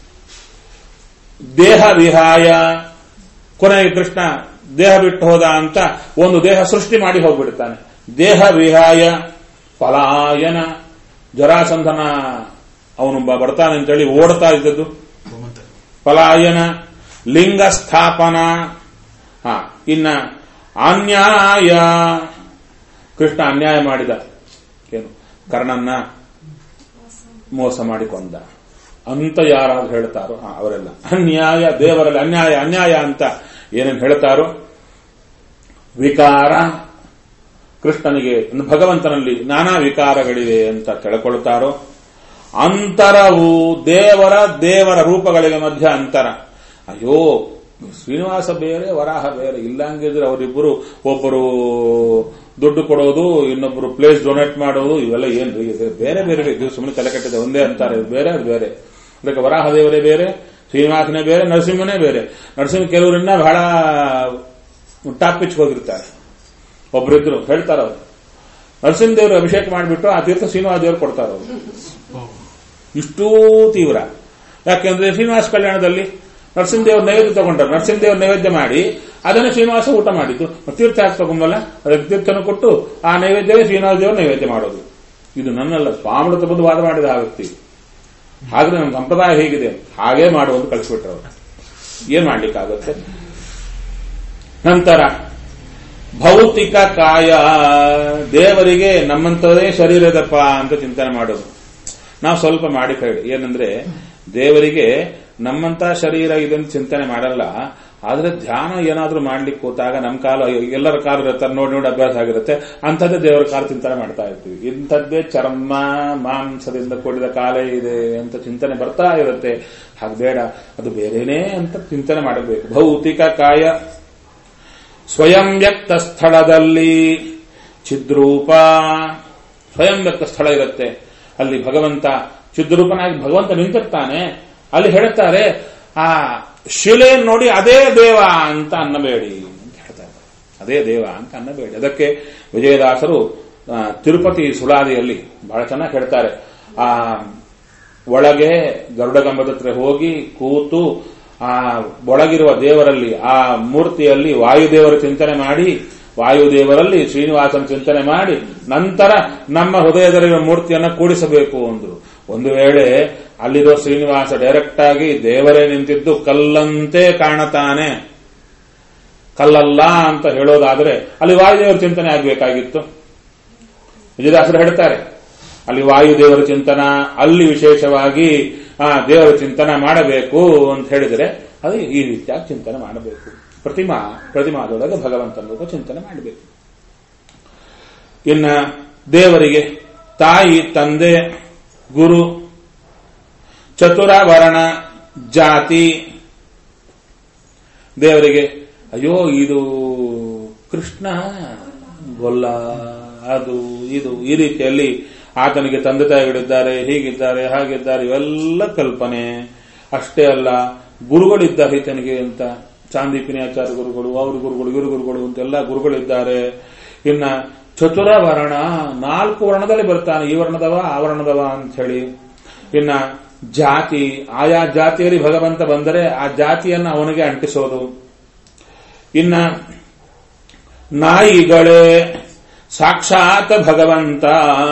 ದೇಹ ವಿಹಾಯ ಕೊನೆಗೆ ಕೃಷ್ಣ ದೇಹ ಬಿಟ್ಟು ಹೋದ ಅಂತ ಒಂದು ದೇಹ ಸೃಷ್ಟಿ ಮಾಡಿ ಹೋಗ್ಬಿಡ್ತಾನೆ ದೇಹ ವಿಹಾಯ ಪಲಾಯನ ಜರಾಸಂಧನ ಅವನು ಬ- ಬರ್ತಾನೆ ಅಂತೇಳಿ ಓಡ್ತಾ ಇದ್ದದ್ದು ಗೋಮಂತ ಪಲಾಯನ ಲಿಂಗ ಸ್ಥಾಪನ ಹ ಇನ್ನ ಅನ್ಯಾಯ ಕೃಷ್ಣ ಅನ್ಯಾಯ ಮಾಡಿದ ಏನು ಕರ್ಣನ್ನ ಮೋಸ ಮಾಡಿಕೊಂಡ ಅಂತ ಯಾರಾದ್ರೂ ಹೇಳ್ತಾರೋ ಆ, ಅವರೆಲ್ಲ ಅನ್ಯಾಯ ದೇವರಲ್ಲಿ ಅನ್ಯಾಯ ಅನ್ಯಾಯ ಅಂತ ಏನೇನು ಹೇಳ್ತಾರೋ ವಿಕಾರ ಕೃಷ್ಣನಿಗೆ ಅಂದ್ರೆ ಭಗವಂತನಲ್ಲಿ ನಾನಾ ವಿಕಾರಗಳಿವೆ ಅಂತ ತಿಳ್ಕೊಳ್ತಾರೋ ಅಂತರವು ದೇವರ ದೇವರ ರೂಪಗಳಿಗೆ ಮಧ್ಯ ಅಂತರ ಅಯ್ಯೋ ಶ್ರೀನಿವಾಸ ಬೇರೆ ವರಾಹ ಬೇರೆ ಇಲ್ಲಂಗಿದ್ರೆ ಅವರಿಬ್ಬರು ಒಬ್ಬರು ದುಡ್ಡು ಕೊಡೋದು ಇನ್ನೊಬ್ಬರು ಪ್ಲೇಸ್ ಡೊನೇಟ್ ಮಾಡೋದು ಇವೆಲ್ಲ ಏನ್ ಇದು ಬೇರೆ ಬೇರೆ ಇದು ಸುಮ್ಮನೆ ತಲೆ ಕೆಟ್ಟಿದೆ ಒಂದೇ ಅಂತಾರೆ ಇದು ಬೇರೆ ಅದು ಬೇರೆ ಅದಕ್ಕೆ ವರಾಹ ದೇವರೇ ಬೇರೆ ಶ್ರೀನಿವಾಸನೇ ಬೇರೆ ನರಸಿಂಹನೇ ಬೇರೆ ನರಸಿಂಹ ಕೆಲವರನ್ನ ಬಹಳ ಟಾಪಿಚ್ ಹೋಗಿರ್ತಾರೆ ಒಬ್ಬರಿದ್ರು ಹೇಳ್ತಾರ ಅವರು ನರಸಿಂಹ ದೇವರು ಅಭಿಷೇಕ ಮಾಡಿಬಿಟ್ಟು ಆ ತೀರ್ಥ ಶ್ರೀನಿವಾಸ ದೇವರು ಕೊಡ್ತಾರ ಅವರು ಓ ಇಷ್ಟೂ ತೀವ್ರ ಯಾಕೆಂದ್ರೆ ಶ್ರೀನಿವಾಸ ಕಲ್ಯಾಣದಲ್ಲಿ ನರಸಿಂಹದೇವ್ರ ನೈವೇದ್ಯ ತಗೊಂಡ್ರು ನರಸಿಂಹದೇವ್ರ ನೈವೇದ್ಯ ಮಾಡಿ ಅದನ್ನ ಶ್ರೀನಿವಾಸ ಊಟ ಮಾಡಿದ್ದು ಮತ್ತೆ ತೀರ್ಥ ಹಾಕಿ ತಗೊಂಬಲ್ಲ ಅದಕ್ಕೆ ತೀರ್ಥನ ಕೊಟ್ಟು ಆ ನೈವೇದ್ಯವೇ ಶ್ರೀನಿವಾಸ ದೇವರು ನೈವೇದ್ಯ ಮಾಡೋದು ಇದು ನನ್ನಲ್ಲ ಸ್ವಾಮಿಗಳ ಬಂದು ವಾದ ಮಾಡಿದ ಆ ವ್ಯಕ್ತಿ ಹಾಗೆ ನಮ್ಮ ಸಂಪ್ರದಾಯ ಹೇಗಿದೆ ಹಾಗೇ ಮಾಡುವಂತ ಕಳಿಸ್ಬಿಟ್ರು ಅವರು ಏನ್ ಮಾಡ್ಲಿಕ್ಕಾಗುತ್ತೆ ನಂತರ ಭೌತಿಕ ಕಾಯ ದೇವರಿಗೆ ನಮ್ಮಂತದೇ ಶರೀರದಪ್ಪ ಅಂತ ಚಿಂತನೆ ಮಾಡೋದು ನಾವು ಸ್ವಲ್ಪ ಮಾಡಿ ಕೈಡಿ ಏನಂದ್ರೆ ದೇವರಿಗೆ ನಮ್ಮಂತ ಶರೀರ ಇದೆ ಅಂತ ಚಿಂತನೆ ಮಾಡಲ್ಲ ಆದ್ರೆ ಧ್ಯಾನ ಏನಾದ್ರೂ ಮಾಡ್ಲಿಕ್ಕೆ ಕೂತಾಗ ನಮ್ಮ ಕಾಲ ಎಲ್ಲರ ಕಾಲ ಇರುತ್ತೆ ನೋಡಿ ನೋಡಿ ಅಭ್ಯಾಸ ಆಗಿರುತ್ತೆ ಅಂಥದ್ದೇ ದೇವರ ಕಾಲ ಚಿಂತನೆ ಮಾಡ್ತಾ ಇರ್ತೀವಿ ಇಂಥದ್ದೇ ಚರ್ಮ ಮಾಂಸದಿಂದ ಕೂಡಿದ ಕಾಲ ಇದೆ ಅಂತ ಚಿಂತನೆ ಬರ್ತಾ ಇರುತ್ತೆ ಹಾಗೆ ಬೇಡ ಅದು ಬೇರೆನೇ ಅಂತ ಚಿಂತನೆ ಮಾಡಬೇಕು ಭೌತಿಕ ಕಾಯ ಸ್ವಯಂ ವ್ಯಕ್ತ ಸ್ಥಳದಲ್ಲಿ ಚಿದ್ರೂಪ ಸ್ವಯಂ ವ್ಯಕ್ತ ಸ್ಥಳ ಇರುತ್ತೆ ಅಲ್ಲಿ ಭಗವಂತ ಚಿದ್ರೂಪನಾಗಿ ಭಗವಂತ ನಿಂತಿರ್ತಾನೆ ಅಲ್ಲಿ ಹೇಳ್ತಾರೆ ಆ ಶಿಲೆ ನೋಡಿ ಅದೇ ದೇವ ಅಂತ ಅನ್ನಬೇಡಿ ಅಂತ ಹೇಳ್ತಾರೆ ಅದೇ ದೇವ ಅಂತ ಅನ್ನಬೇಡಿ ಅದಕ್ಕೆ ವಿಜಯದಾಸರು ಆ, ತಿರುಪತಿ ಸುಳಾದಿಯಲ್ಲಿ ಬಹಳ ಚೆನ್ನಾಗಿ ಹೇಳ್ತಾರೆ ಆ ಒಳಗೆ ಗರುಡಗಂಬದ ಹತ್ರ ಹೋಗಿ ಕೂತು ಆ ಒಳಗಿರುವ ದೇವರಲ್ಲಿ ಆ ಮೂರ್ತಿಯಲ್ಲಿ ವಾಯುದೇವರ ಚಿಂತನೆ ಮಾಡಿ ವಾಯುದೇವರಲ್ಲಿ ಶ್ರೀನಿವಾಸನ ಚಿಂತನೆ ಮಾಡಿ ನಂತರ ನಮ್ಮ ಹೃದಯದಲ್ಲಿರುವ ಮೂರ್ತಿಯನ್ನ ಕೂಡಿಸಬೇಕು ಅಂದ್ರು ಒಂದು ವೇಳೆ ಅಲ್ಲಿರೋ ಶ್ರೀನಿವಾಸ ಡೈರೆಕ್ಟ್ ಆಗಿ ದೇವರೇ ನಿಂತಿದ್ದು ಕಲ್ಲಂತೆ ಕಾಣತಾನೆ ಕಲ್ಲಲ್ಲ ಅಂತ ಹೇಳೋದಾದ್ರೆ ಅಲ್ಲಿ ವಾಯುದೇವರ ಚಿಂತನೆ ಆಗಬೇಕಾಗಿತ್ತು ವಿಜಯದಾಸರು ಹೇಳ್ತಾರೆ ಅಲ್ಲಿ ವಾಯುದೇವರ ಚಿಂತನ ಅಲ್ಲಿ ವಿಶೇಷವಾಗಿ ಆ ದೇವರ ಚಿಂತನ ಮಾಡಬೇಕು ಅಂತ ಹೇಳಿದರೆ ಅದು ಈ ರೀತಿಯಾಗಿ ಚಿಂತನೆ ಮಾಡಬೇಕು ಪ್ರತಿಮಾ ಪ್ರತಿಮಾದೊಳಗೆ ಭಗವಂತನ ಚಿಂತನೆ ಮಾಡಬೇಕು ಇನ್ನ ದೇವರಿಗೆ ತಾಯಿ ತಂದೆ ಗುರು ಚತುರ ವರ್ಣ ಜಾತಿ ದೇವರಿಗೆ ಅಯ್ಯೋ ಇದು ಕೃಷ್ಣ ಗೊಲ್ಲ ಅದು ಇದು ಈ ರೀತಿಯಲ್ಲಿ ಆತನಿಗೆ ತಂದೆ ತಾಯಿಗಳಿದ್ದಾರೆ ಹೀಗಿದ್ದಾರೆ ಹಾಗಿದ್ದಾರೆ ಇವೆಲ್ಲ ಕಲ್ಪನೆ ಅಷ್ಟೇ ಅಲ್ಲ ಗುರುಗಳಿದ್ದಾರೆ ಈತನಿಗೆ ಅಂತ ಚಾಂದೀಪಿನಿ ಆಚಾರ್ಯ ಗುರುಗಳು ಅವ್ರ ಗುರುಗಳು ಇವರು ಗುರುಗಳು ಅಂತೆಲ್ಲ ಗುರುಗಳಿದ್ದಾರೆ ಇನ್ನ ಚತುರ ವರ್ಣ ನಾಲ್ಕು ವರ್ಣದಲ್ಲಿ ಬರ್ತಾನೆ ಈ ವರ್ಣದವ ಆ ವರ್ಣದವ ಅಂತ ಹೇಳಿ ಇನ್ನ ಜಾತಿ ಆಯಾ ಜಾತಿಯಲ್ಲಿ ಭಗವಂತ ಬಂದರೆ ಆ ಜಾತಿಯನ್ನ ಅವನಿಗೆ ಅಂಟಿಸೋದು ಇನ್ನ ನಾಯಿಗಳೇ ಸಾಕ್ಷಾತ್ ಭಗವಂತ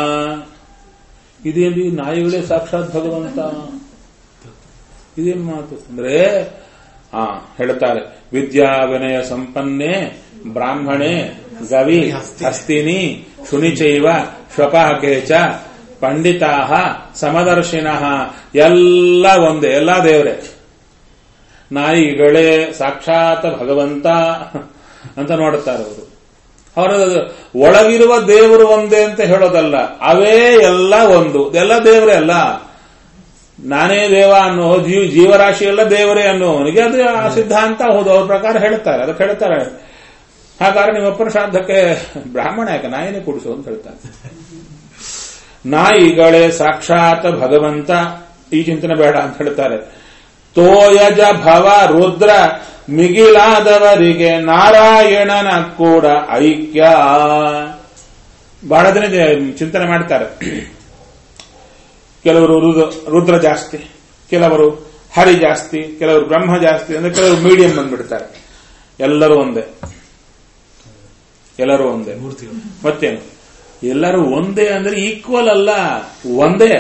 ಇದೇನು ನಾಯಿಗಳೇ ಸಾಕ್ಷಾತ್ ಭಗವಂತ ಇದೇನ್ ಮಾತು ಅಂದ್ರೆ ಆ ಹೇಳ್ತಾರೆ ವಿದ್ಯಾ ವಿನಯ ಸಂಪನ್ನೆ ಬ್ರಾಹ್ಮಣೆ ಗವಿ ಹಸ್ತಿನಿ ಶುನಿಚೈವ ಶ್ವಪಾಕೆ ಚ ಪಂಡಿತಾ ಸಮದರ್ಶಿನಃ ಎಲ್ಲ ಒಂದೇ ಎಲ್ಲ ದೇವರೇ ನಾಯಿಗಳೇ ಸಾಕ್ಷಾತ್ ಭಗವಂತ ಅಂತ ನೋಡುತ್ತಾರೆ ಅವರು ಅವರ ಒಳಗಿರುವ ದೇವರು ಒಂದೇ ಅಂತ ಹೇಳೋದಲ್ಲ ಅವೇ ಎಲ್ಲ ಒಂದು ಎಲ್ಲ ದೇವರೇ ಅಲ್ಲ ನಾನೇ ದೇವ ಅನ್ನೋ ಜೀವ ಜೀವರಾಶಿ ಎಲ್ಲ ದೇವರೇ ಅನ್ನೋವನಿಗೆ ಅದು ಆ ಸಿದ್ಧಾಂತ ಹೌದು ಅವ್ರ ಪ್ರಕಾರ ಹೇಳ್ತಾರೆ ಅದಕ್ಕೆ ಹೇಳ್ತಾರೆ ಹಾಗಾದ್ರೆ ನಿಮ್ಮಪ್ಪನ ಶ್ರಾದ್ದಕ್ಕೆ ಬ್ರಾಹ್ಮಣ ಯಾಕೆ ನಾಯಿನೇ ಕುಡಿಸು ಅಂತ ಹೇಳ್ತಾರೆ ನಾಯಿಗಳೇ ಸಾಕ್ಷಾತ್ ಭಗವಂತ ಈ ಚಿಂತನೆ ಬೇಡ ಅಂತ ಹೇಳ್ತಾರೆ ತೋಯಜ ಭವ ರುದ್ರ ಮಿಗಿಲಾದವರಿಗೆ ನಾರಾಯಣನ ಕೂಡ ಐಕ್ಯ ಬಹಳ ದಿನ ಚಿಂತನೆ ಮಾಡ್ತಾರೆ ಕೆಲವರು ರುದ್ರ- ರುದ್ರ ಜಾಸ್ತಿ ಕೆಲವರು ಹರಿ ಜಾಸ್ತಿ ಕೆಲವರು ಬ್ರಹ್ಮ ಜಾಸ್ತಿ ಅಂದ್ರೆ ಕೆಲವರು ಮೀಡಿಯಂ ಬಂದ್ಬಿಡ್ತಾರೆ ಎಲ್ಲರೂ ಒಂದೇ ಎಲ್ಲರೂ ಒಂದೇ ಮೂರ್ತಿಗಳು ಮತ್ತೇನು ಎಲ್ಲರೂ ಒಂದೇ ಅಂದ್ರೆ ಈಕ್ವಲ್ ಅಲ್ಲ ಒಂದೇ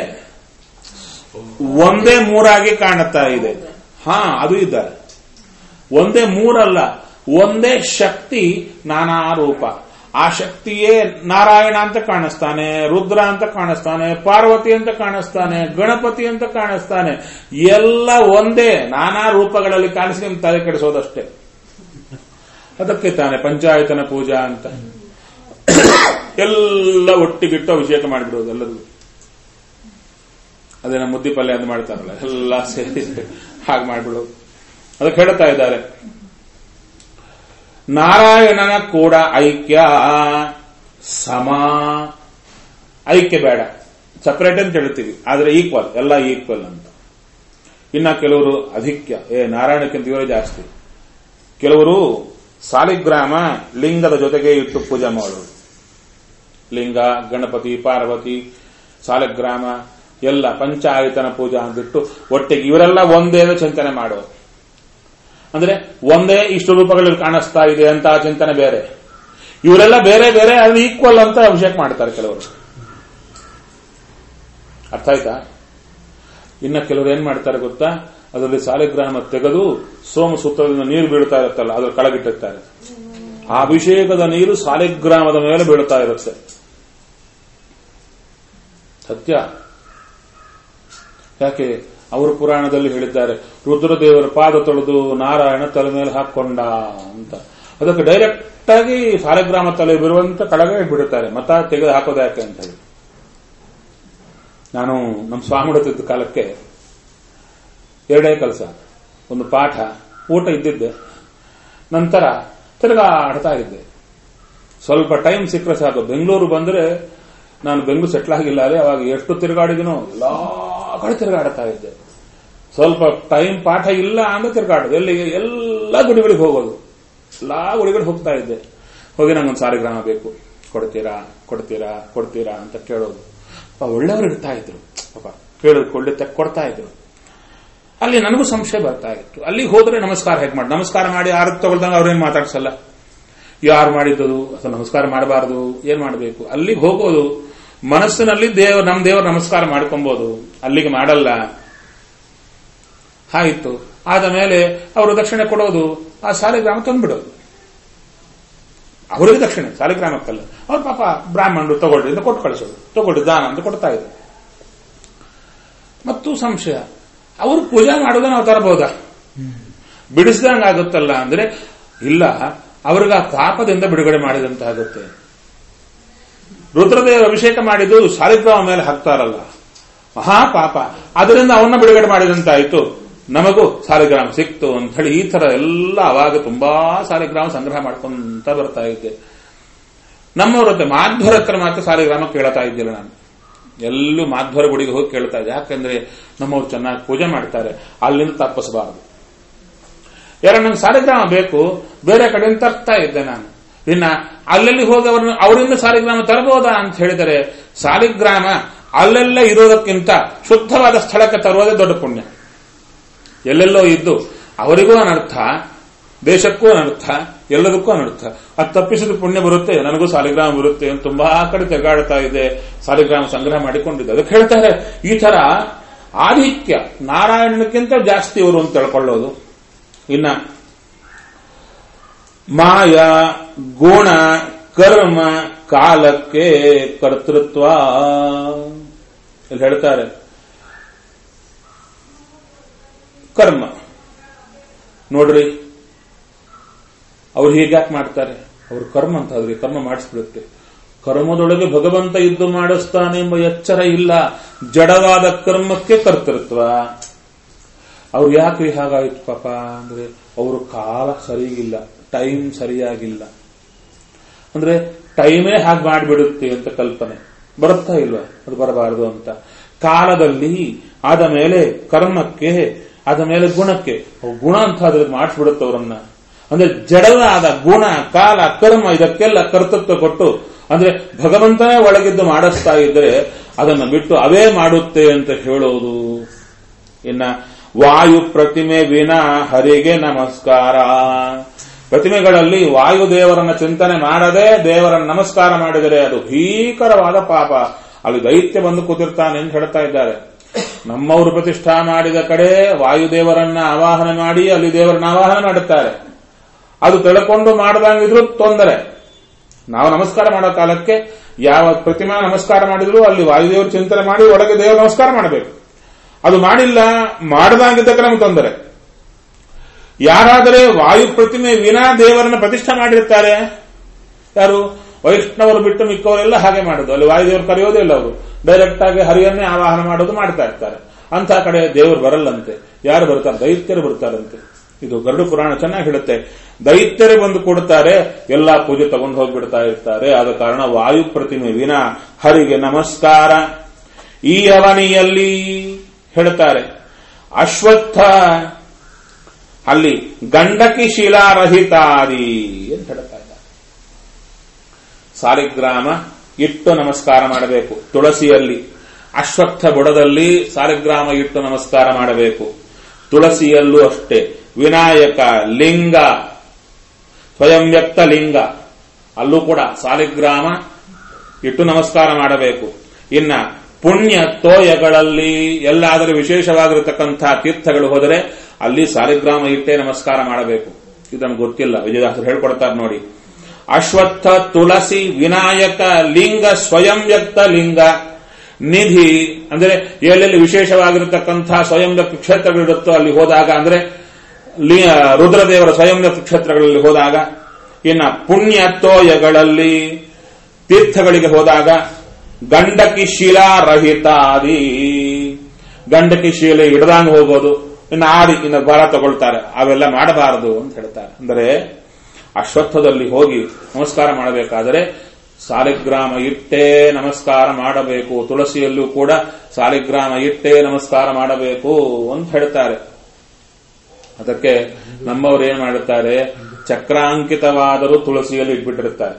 ಒಂದೇ ಮೂರಾಗಿ ಕಾಣುತ್ತಾ ಇದೆ ಹಾ ಅದು ಇದ್ದಾರೆ ಒಂದೇ ಮೂರಲ್ಲ ಒಂದೇ ಶಕ್ತಿ ನಾನಾ ರೂಪ ಆ ಶಕ್ತಿಯೇ ನಾರಾಯಣ ಅಂತ ಕಾಣಿಸ್ತಾನೆ ರುದ್ರ ಅಂತ ಕಾಣಿಸ್ತಾನೆ ಪಾರ್ವತಿ ಅಂತ ಕಾಣಿಸ್ತಾನೆ ಗಣಪತಿ ಅಂತ ಕಾಣಿಸ್ತಾನೆ ಎಲ್ಲ ಒಂದೇ ನಾನಾ ರೂಪಗಳಲ್ಲಿ ಕಾಣಿಸಿ ನಿಮ್ ತಲೆ ಕೆಡಿಸೋದಷ್ಟೇ ಅದಕ್ಕೆ ತಾನೆ ಪಂಚಾಯತನ ಪೂಜಾ ಅಂತ ಎಲ್ಲ ಒಟ್ಟಿಗಿಟ್ಟು ಅಭಿಷೇಕ ಮಾಡಿಬಿಡೋದು ಎಲ್ಲರಿಗೂ ಅದೇ ನಮ್ಮ ಮುದ್ದಿ ಪಲ್ಯ ಅಂತ ಮಾಡ್ತಾರಲ್ಲ ಎಲ್ಲ ಸೇರಿ ಹಾಗೆ ಮಾಡ್ಬಿಡೋದು ಅದಕ್ಕೆ ಹೇಳ್ತಾ ಇದ್ದಾರೆ ನಾರಾಯಣನ ಕೂಡ ಐಕ್ಯ ಸಮ ಐಕ್ಯ ಬೇಡ ಸಪರೇಟ್ ಅಂತ ಹೇಳ್ತೀವಿ ಆದ್ರೆ ಈಕ್ವಲ್ ಎಲ್ಲ ಈಕ್ವಲ್ ಅಂತ ಇನ್ನ ಕೆಲವರು ಅಧಿಕ್ಯ ಏ ನಾರಾಯಣಕ್ಕಿಂತ ಇವರೇ ಜಾಸ್ತಿ ಕೆಲವರು ಸಾಲಿಗ್ರಾಮ ಲಿಂಗದ ಜೊತೆಗೆ ಇಟ್ಟು ಪೂಜೆ ಮಾಡೋರು ಲಿಂಗ ಗಣಪತಿ ಪಾರ್ವತಿ ಸಾಲಗ್ರಾಮ ಎಲ್ಲ ಪಂಚಾಯತನ ಪೂಜಾ ಅಂದ್ಬಿಟ್ಟು ಒಟ್ಟಿಗೆ ಇವರೆಲ್ಲ ಒಂದೇ ಚಿಂತನೆ ಮಾಡೋರು ಅಂದ್ರೆ ಒಂದೇ ಇಷ್ಟು ರೂಪಗಳಲ್ಲಿ ಕಾಣಿಸ್ತಾ ಇದೆ ಅಂತ ಆ ಚಿಂತನೆ ಬೇರೆ ಇವರೆಲ್ಲ ಬೇರೆ ಬೇರೆ ಅದು ಈಕ್ವಲ್ ಅಂತ ಅಭಿಷೇಕ ಮಾಡ್ತಾರೆ ಕೆಲವರು ಅರ್ಥ ಆಯ್ತಾ ಇನ್ನ ಕೆಲವರು ಏನ್ ಮಾಡ್ತಾರೆ ಗೊತ್ತಾ ಅದರಲ್ಲಿ ಸಾಲಿಗ್ರಾಮ ತೆಗೆದು ಸೋಮ ಸೂತ್ರದಿಂದ ನೀರು ಬೀಳ್ತಾ ಇರುತ್ತಲ್ಲ ಅದ್ರ ಕೆಳಗಿಟ್ಟಿರ್ತಾರೆ ಆ ಅಭಿಷೇಕದ ನೀರು ಸಾಲಿಗ್ರಾಮದ ಮೇಲೆ ಬೀಳ್ತಾ ಇರುತ್ತೆ ಸತ್ಯ ಯಾಕೆ ಅವರು ಪುರಾಣದಲ್ಲಿ ಹೇಳಿದ್ದಾರೆ ರುದ್ರದೇವರ ಪಾದ ತೊಳೆದು ನಾರಾಯಣ ತಲೆ ಮೇಲೆ ಹಾಕೊಂಡ ಅಂತ ಅದಕ್ಕೆ ಡೈರೆಕ್ಟ್ ಆಗಿ ಸಾಲಿಗ್ರಾಮ ತಲೆ ಬರುವಂತ ಕೆಳಗೆ ಬಿಡುತ್ತಾರೆ ಮತ ತೆಗೆದು ಹಾಕೋದು ಯಾಕೆ ಅಂತ ಹೇಳಿ ನಾನು ನಮ್ಮ ಸ್ವಾಮಿ ಹೊಡೆತಿದ್ದ ಕಾಲಕ್ಕೆ ಎರಡೇ ಕೆಲಸ ಒಂದು ಪಾಠ ಊಟ ಇದ್ದಿದ್ದೆ ನಂತರ ತಿರುಗಾಡ್ತಾ ಇದ್ದೆ ಸ್ವಲ್ಪ ಟೈಮ್ ಸಿಕ್ಕರೆ ಸಾಕು ಬೆಂಗಳೂರು ಬಂದ್ರೆ ನಾನು ಬೆಂಗಳೂರು ಸೆಟ್ಲ್ ಆಗಿಲ್ಲ ಅದೇ ಅವಾಗ ಎಷ್ಟು ತಿರುಗಾಡಿದನೋ ಎಲ್ಲಾ ಕಡೆ ತಿರುಗಾಡ್ತಾ ಇದ್ದೆ ಸ್ವಲ್ಪ ಟೈಮ್ ಪಾಠ ಇಲ್ಲ ಅಂದ್ರೆ ತಿರುಗಾಡೋದು ಎಲ್ಲಿಗೆ ಎಲ್ಲ ಗುಡಿಗಳಿಗೆ ಹೋಗೋದು ಎಲ್ಲಾ ಗುಡಿಗಳಿಗೆ ಹೋಗ್ತಾ ಇದ್ದೆ ಹೋಗಿ ನಂಗೊಂದು ಸಾರಿಗ್ರಾಮ ಬೇಕು ಕೊಡ್ತೀರಾ ಕೊಡ್ತೀರಾ ಕೊಡ್ತೀರಾ ಅಂತ ಕೇಳೋದು ಪಾಪ ಒಳ್ಳೆಯವರು ಇರ್ತಾ ಇದ್ರು ಪಾಪ ಕೇಳೋದು ಕೊಳ್ಳಿ ತಕ್ಕ ಕೊಡ್ತಾ ಇದ್ರು ಅಲ್ಲಿ ನನಗೂ ಸಂಶಯ ಬರ್ತಾ ಇತ್ತು ಅಲ್ಲಿ ಹೋದ್ರೆ ನಮಸ್ಕಾರ ಹೇಗೆ ಮಾಡಿ ನಮಸ್ಕಾರ ಮಾಡಿ ಯಾರು ತಗೊಳ್ದಂಗ ಅವ್ರೇನ್ ಮಾತಾಡ್ಸಲ್ಲ ಯಾರು ಮಾಡಿದ್ದದು ಅಥವಾ ನಮಸ್ಕಾರ ಮಾಡಬಾರದು ಏನ್ ಮಾಡಬೇಕು ಅಲ್ಲಿಗೆ ಹೋಗೋದು ಮನಸ್ಸಿನಲ್ಲಿ ದೇವ ನಮ್ ದೇವರು ನಮಸ್ಕಾರ ಮಾಡ್ಕೊಬಹುದು ಅಲ್ಲಿಗೆ ಮಾಡಲ್ಲ ಆಯಿತು ಆದ ಮೇಲೆ ಅವರು ದಕ್ಷಿಣೆ ಕೊಡೋದು ಆ ಸಾಲಿಗ್ರಾಮ ತಂದ್ಬಿಡೋದು ಅವರಿಗೆ ದಕ್ಷಿಣೆ ಸಾಲಿಗ್ರಾಮಕ್ಕಲ್ಲ ಅವ್ರ ಪಾಪ ಬ್ರಾಹ್ಮಣರು ತಗೊಳ್ರಿ ಅಂತ ಕೊಟ್ಟು ಕಳಿಸೋದು ತಗೊಳ್ರಿ ದಾನ ಅಂತ ಕೊಡ್ತಾ ಇದ್ರು ಮತ್ತು ಸಂಶಯ ಅವರು ಪೂಜೆ ಮಾಡೋದನ್ನ ನಾವು ತರಬಹುದಾ ಬಿಡಿಸಿದಂಗ ಆಗುತ್ತಲ್ಲ ಅಂದ್ರೆ ಇಲ್ಲ ಅವ್ರಿಗೆ ಆ ಪಾಪದಿಂದ ಬಿಡುಗಡೆ ಮಾಡಿದಂತಾಗುತ್ತೆ ರುದ್ರದೇವರ ಅಭಿಷೇಕ ಮಾಡಿದ್ದು ಸಾಲಿಗ್ರಾಮ ಮೇಲೆ ಹಾಕ್ತಾರಲ್ಲ ಮಹಾ ಪಾಪ ಅದರಿಂದ ಅವನ್ನ ಬಿಡುಗಡೆ ಮಾಡಿದಂತಾಯ್ತು ನಮಗೂ ಸಾಲಿಗ್ರಾಮ ಸಿಕ್ತು ಅಂತ ಹೇಳಿ ಈ ತರ ಎಲ್ಲ ಅವಾಗ ತುಂಬಾ ಸಾಲಿಗ್ರಾಮ ಸಂಗ್ರಹ ಮಾಡ್ಕೊಂತ ಬರ್ತಾ ಇದ್ದೆ ನಮ್ಮವ್ರ ಹತ್ರ ಮಾಧ್ವರ ಹತ್ರ ಮಾತ್ರ ಸಾಲಿಗ್ರಾಮ ಕೇಳ್ತಾ ಇದ್ದಿಲ್ಲ ನಾನು ಎಲ್ಲೂ ಮಾಧ್ವರ ಗುಡಿಗೆ ಹೋಗಿ ಕೇಳ್ತಾ ಇದ್ದೆ ಯಾಕಂದ್ರೆ ನಮ್ಮವ್ರು ಚೆನ್ನಾಗಿ ಪೂಜೆ ಮಾಡ್ತಾರೆ ಅಲ್ಲಿಂದ ತಪ್ಪಿಸಬಾರದು ಯಾರು ನಂಗೆ ಸಾಲಿಗ್ರಾಮ ಬೇಕು ಬೇರೆ ಕಡೆಯಿಂದ ತರ್ತಾ ಇದ್ದೆ ನಾನು ಇನ್ನ ಅಲ್ಲಲ್ಲಿ ಹೋಗಿ ಅವ್ರನ್ನ ಅವರಿಂದ ಸಾಲಿಗ್ರಾಮ ತರಬಹುದಾ ಅಂತ ಹೇಳಿದರೆ ಸಾಲಿಗ್ರಾಮ ಅಲ್ಲೆಲ್ಲ ಇರೋದಕ್ಕಿಂತ ಶುದ್ಧವಾದ ಸ್ಥಳಕ್ಕೆ ತರುವುದೇ ದೊಡ್ಡ ಪುಣ್ಯ ಎಲ್ಲೆಲ್ಲೋ ಇದ್ದು ಅವರಿಗೂ ಅನರ್ಥ ದೇಶಕ್ಕೂ ಅನರ್ಥ ಎಲ್ಲದಕ್ಕೂ ಅನರ್ಥ ಅದು ತಪ್ಪಿಸಿದ ಪುಣ್ಯ ಬರುತ್ತೆ ನನಗೂ ಸಾಲಿಗ್ರಾಮ ಬರುತ್ತೆ ಅಂತ ತುಂಬಾ ಕಡೆ ತೆಗಾಡ್ತಾ ಇದೆ ಸಾಲಿಗ್ರಾಮ ಸಂಗ್ರಹ ಮಾಡಿಕೊಂಡಿದ್ದೆ ಅದಕ್ಕೆ ಹೇಳ್ತಾರೆ ಈ ತರ ಆಧಿಕ್ಯ ನಾರಾಯಣಕ್ಕಿಂತ ಜಾಸ್ತಿ ಇವರು ಅಂತ ತಿಳ್ಕೊಳ್ಳೋದು ಇನ್ನ ಮಾಯ ಗುಣ ಕರ್ಮ ಕಾಲಕ್ಕೆ ಕರ್ತೃತ್ವ ಇಲ್ಲಿ ಹೇಳ್ತಾರೆ ಕರ್ಮ ನೋಡ್ರಿ ಅವ್ರು ಹೀಗ್ಯಾಕೆ ಮಾಡ್ತಾರೆ ಅವ್ರು ಕರ್ಮ ಅಂತ ಆದ್ರೆ ಕರ್ಮ ಮಾಡಿಸ್ಬಿಡುತ್ತೆ ಕರ್ಮದೊಳಗೆ ಭಗವಂತ ಇದ್ದು ಮಾಡಿಸ್ತಾನೆ ಎಂಬ ಎಚ್ಚರ ಇಲ್ಲ ಜಡವಾದ ಕರ್ಮಕ್ಕೆ ಕರ್ತೃತ್ವ ಅವ್ರು ಯಾಕೆ ಹಾಗಾಯ್ತು ಪಾಪ ಅಂದ್ರೆ ಅವರು ಕಾಲ ಸರಿಗಿಲ್ಲ ಟೈಮ್ ಸರಿಯಾಗಿಲ್ಲ ಅಂದ್ರೆ ಟೈಮೇ ಹಾಗೆ ಮಾಡಿಬಿಡುತ್ತೆ ಅಂತ ಕಲ್ಪನೆ ಬರುತ್ತಾ ಇಲ್ವಾ ಅದು ಬರಬಾರದು ಅಂತ ಕಾಲದಲ್ಲಿ ಆದ ಮೇಲೆ ಕರ್ಮಕ್ಕೆ ಆದ ಮೇಲೆ ಗುಣಕ್ಕೆ ಅವು ಗುಣ ಅಂತ ಅದ್ರ ಮಾಡಿಸ್ಬಿಡುತ್ತೆ ಅವರನ್ನ ಅಂದ್ರೆ ಜಡವಾದ ಗುಣ ಕಾಲ ಕರ್ಮ ಇದಕ್ಕೆಲ್ಲ ಕರ್ತೃತ್ವ ಕೊಟ್ಟು ಅಂದ್ರೆ ಭಗವಂತನೇ ಒಳಗಿದ್ದು ಮಾಡಿಸ್ತಾ ಇದ್ರೆ ಅದನ್ನು ಬಿಟ್ಟು ಅವೇ ಮಾಡುತ್ತೆ ಅಂತ ಹೇಳೋದು ಇನ್ನ ವಾಯು ಪ್ರತಿಮೆ ವಿನ ಹರಿಗೆ ನಮಸ್ಕಾರ ಪ್ರತಿಮೆಗಳಲ್ಲಿ ವಾಯು ದೇವರನ್ನ ಚಿಂತನೆ ಮಾಡದೆ ದೇವರನ್ನ ನಮಸ್ಕಾರ ಮಾಡಿದರೆ ಅದು ಭೀಕರವಾದ ಪಾಪ ಅಲ್ಲಿ ದೈತ್ಯ ಬಂದು ಕೂತಿರ್ತಾನೆ ಅಂತ ಹೇಳ್ತಾ ಇದ್ದಾರೆ ನಮ್ಮವರು ಪ್ರತಿಷ್ಠಾ ಮಾಡಿದ ಕಡೆ ವಾಯುದೇವರನ್ನ ಆವಾಹನೆ ಮಾಡಿ ಅಲ್ಲಿ ದೇವರನ್ನ ಆವಾಹನೆ ಮಾಡುತ್ತಾರೆ ಅದು ತಿಳ್ಕೊಂಡು ಮಾಡದಂಗಿದ್ರು ತೊಂದರೆ ನಾವು ನಮಸ್ಕಾರ ಮಾಡೋ ಕಾಲಕ್ಕೆ ಯಾವ ಪ್ರತಿಮಾ ನಮಸ್ಕಾರ ಮಾಡಿದ್ರು ಅಲ್ಲಿ ವಾಯುದೇವರು ಚಿಂತನೆ ಮಾಡಿ ಒಳಗೆ ದೇವರು ನಮಸ್ಕಾರ ಮಾಡಬೇಕು ಅದು ಮಾಡಿಲ್ಲ ಮಾಡದಾಗಿದ್ದಕ್ಕೆ ನಮ್ಗೆ ತೊಂದರೆ ಯಾರಾದರೆ ವಾಯು ಪ್ರತಿಮೆ ವಿನಾ ದೇವರನ್ನ ಪ್ರತಿಷ್ಠೆ ಮಾಡಿರ್ತಾರೆ ಯಾರು ವೈಷ್ಣವರು ಬಿಟ್ಟು ಮಿಕ್ಕವರೆಲ್ಲ ಹಾಗೆ ಮಾಡುದು ಅಲ್ಲಿ ವಾಯುದೇವರು ಕರೆಯೋದೇ ಇಲ್ಲ ಅವರು ಡೈರೆಕ್ಟ್ ಆಗಿ ಹರಿಯನ್ನೇ ಆವಾಹನ ಮಾಡೋದು ಮಾಡ್ತಾ ಇರ್ತಾರೆ ಅಂತ ಕಡೆ ದೇವರು ಬರಲ್ಲಂತೆ ಯಾರು ಬರ್ತಾರೆ ದೈತ್ಯರು ಬರ್ತಾರಂತೆ ಇದು ಗರುಡು ಪುರಾಣ ಚೆನ್ನಾಗಿ ಹೇಳುತ್ತೆ ದೈತ್ಯರೇ ಬಂದು ಕೊಡುತ್ತಾರೆ ಎಲ್ಲಾ ಪೂಜೆ ತಗೊಂಡು ಹೋಗ್ಬಿಡ್ತಾ ಇರ್ತಾರೆ ಆದ ಕಾರಣ ವಾಯು ಪ್ರತಿಮೆ ವಿನ ಹರಿಗೆ ನಮಸ್ಕಾರ ಈ ಅವನಿಯಲ್ಲಿ ಹೇಳ್ತಾರೆ ಅಶ್ವತ್ಥ ಅಲ್ಲಿ ಗಂಡಕಿ ಶಿಲಾರಹಿತಾದಿ ಅಂತ ಹೇಳ್ತಾ ಇದ್ದಾರೆ ಸಾಲಿಗ್ರಾಮ ಇಟ್ಟು ನಮಸ್ಕಾರ ಮಾಡಬೇಕು ತುಳಸಿಯಲ್ಲಿ ಅಶ್ವತ್ಥ ಬುಡದಲ್ಲಿ ಸಾಲಿಗ್ರಾಮ ಇಟ್ಟು ನಮಸ್ಕಾರ ಮಾಡಬೇಕು ತುಳಸಿಯಲ್ಲೂ ಅಷ್ಟೇ ವಿನಾಯಕ ಲಿಂಗ ಸ್ವಯಂ ವ್ಯಕ್ತ ಲಿಂಗ ಅಲ್ಲೂ ಕೂಡ ಸಾಲಿಗ್ರಾಮ ಇಟ್ಟು ನಮಸ್ಕಾರ ಮಾಡಬೇಕು ಇನ್ನ ಪುಣ್ಯ ತೋಯಗಳಲ್ಲಿ ಎಲ್ಲಾದರೂ ವಿಶೇಷವಾಗಿರತಕ್ಕಂಥ ತೀರ್ಥಗಳು ಹೋದರೆ ಅಲ್ಲಿ ಸಾಲಿಗ್ರಾಮ ಇಟ್ಟೇ ನಮಸ್ಕಾರ ಮಾಡಬೇಕು ಇದು ನಮ್ಗೆ ಗೊತ್ತಿಲ್ಲ ವಿಜಯದಾಸರು ಹೇಳ್ಕೊಡ್ತಾರೆ ನೋಡಿ ಅಶ್ವತ್ಥ ತುಳಸಿ ವಿನಾಯಕ ಲಿಂಗ ಸ್ವಯಂ ವ್ಯಕ್ತ ಲಿಂಗ ನಿಧಿ ಅಂದ್ರೆ ಎಲ್ಲೆಲ್ಲಿ ವಿಶೇಷವಾಗಿರತಕ್ಕಂಥ ಸ್ವಯಂ ವ್ಯಕ್ತ ಕ್ಷೇತ್ರಗಳಿರುತ್ತೋ ಅಲ್ಲಿ ಹೋದಾಗ ಅಂದ್ರೆ ಲಿ- ರುದ್ರದೇವರ ಸ್ವಯಂ ವ್ಯಕ್ತ ಕ್ಷೇತ್ರಗಳಲ್ಲಿ ಹೋದಾಗ ಇನ್ನ ಪುಣ್ಯ ತೋಯಗಳಲ್ಲಿ ತೀರ್ಥಗಳಿಗೆ ಹೋದಾಗ ಗಂಡಕಿ ಶಿಲಾರಹಿತಾದಿ ಗಂಡಕಿ ಶಿಲೆ ಹಿಡ್ದಂಗ ಹೋಗೋದು ಇನ್ನು ಆದಿ ಇನ್ನು ಭಾರ ತಗೊಳ್ತಾರೆ ಅವೆಲ್ಲ ಮಾಡಬಾರದು ಅಂತ ಹೇಳ್ತಾರೆ ಅಂದರೆ ಅಶ್ವತ್ಥದಲ್ಲಿ ಹೋಗಿ ನಮಸ್ಕಾರ ಮಾಡಬೇಕಾದರೆ ಸಾಲಿಗ್ರಾಮ ಇಟ್ಟೇ ನಮಸ್ಕಾರ ಮಾಡಬೇಕು ತುಳಸಿಯಲ್ಲೂ ಕೂಡ ಸಾಲಿಗ್ರಾಮ ಇಟ್ಟೇ ನಮಸ್ಕಾರ ಮಾಡಬೇಕು ಅಂತ ಹೇಳ್ತಾರೆ ಅದಕ್ಕೆ ನಮ್ಮವ್ರು ಏನ್ ಮಾಡುತ್ತಾರೆ ಚಕ್ರಾಂಕಿತವಾದರೂ ತುಳಸಿಯಲ್ಲಿ ಇಟ್ಬಿಟ್ಟಿರ್ತಾರೆ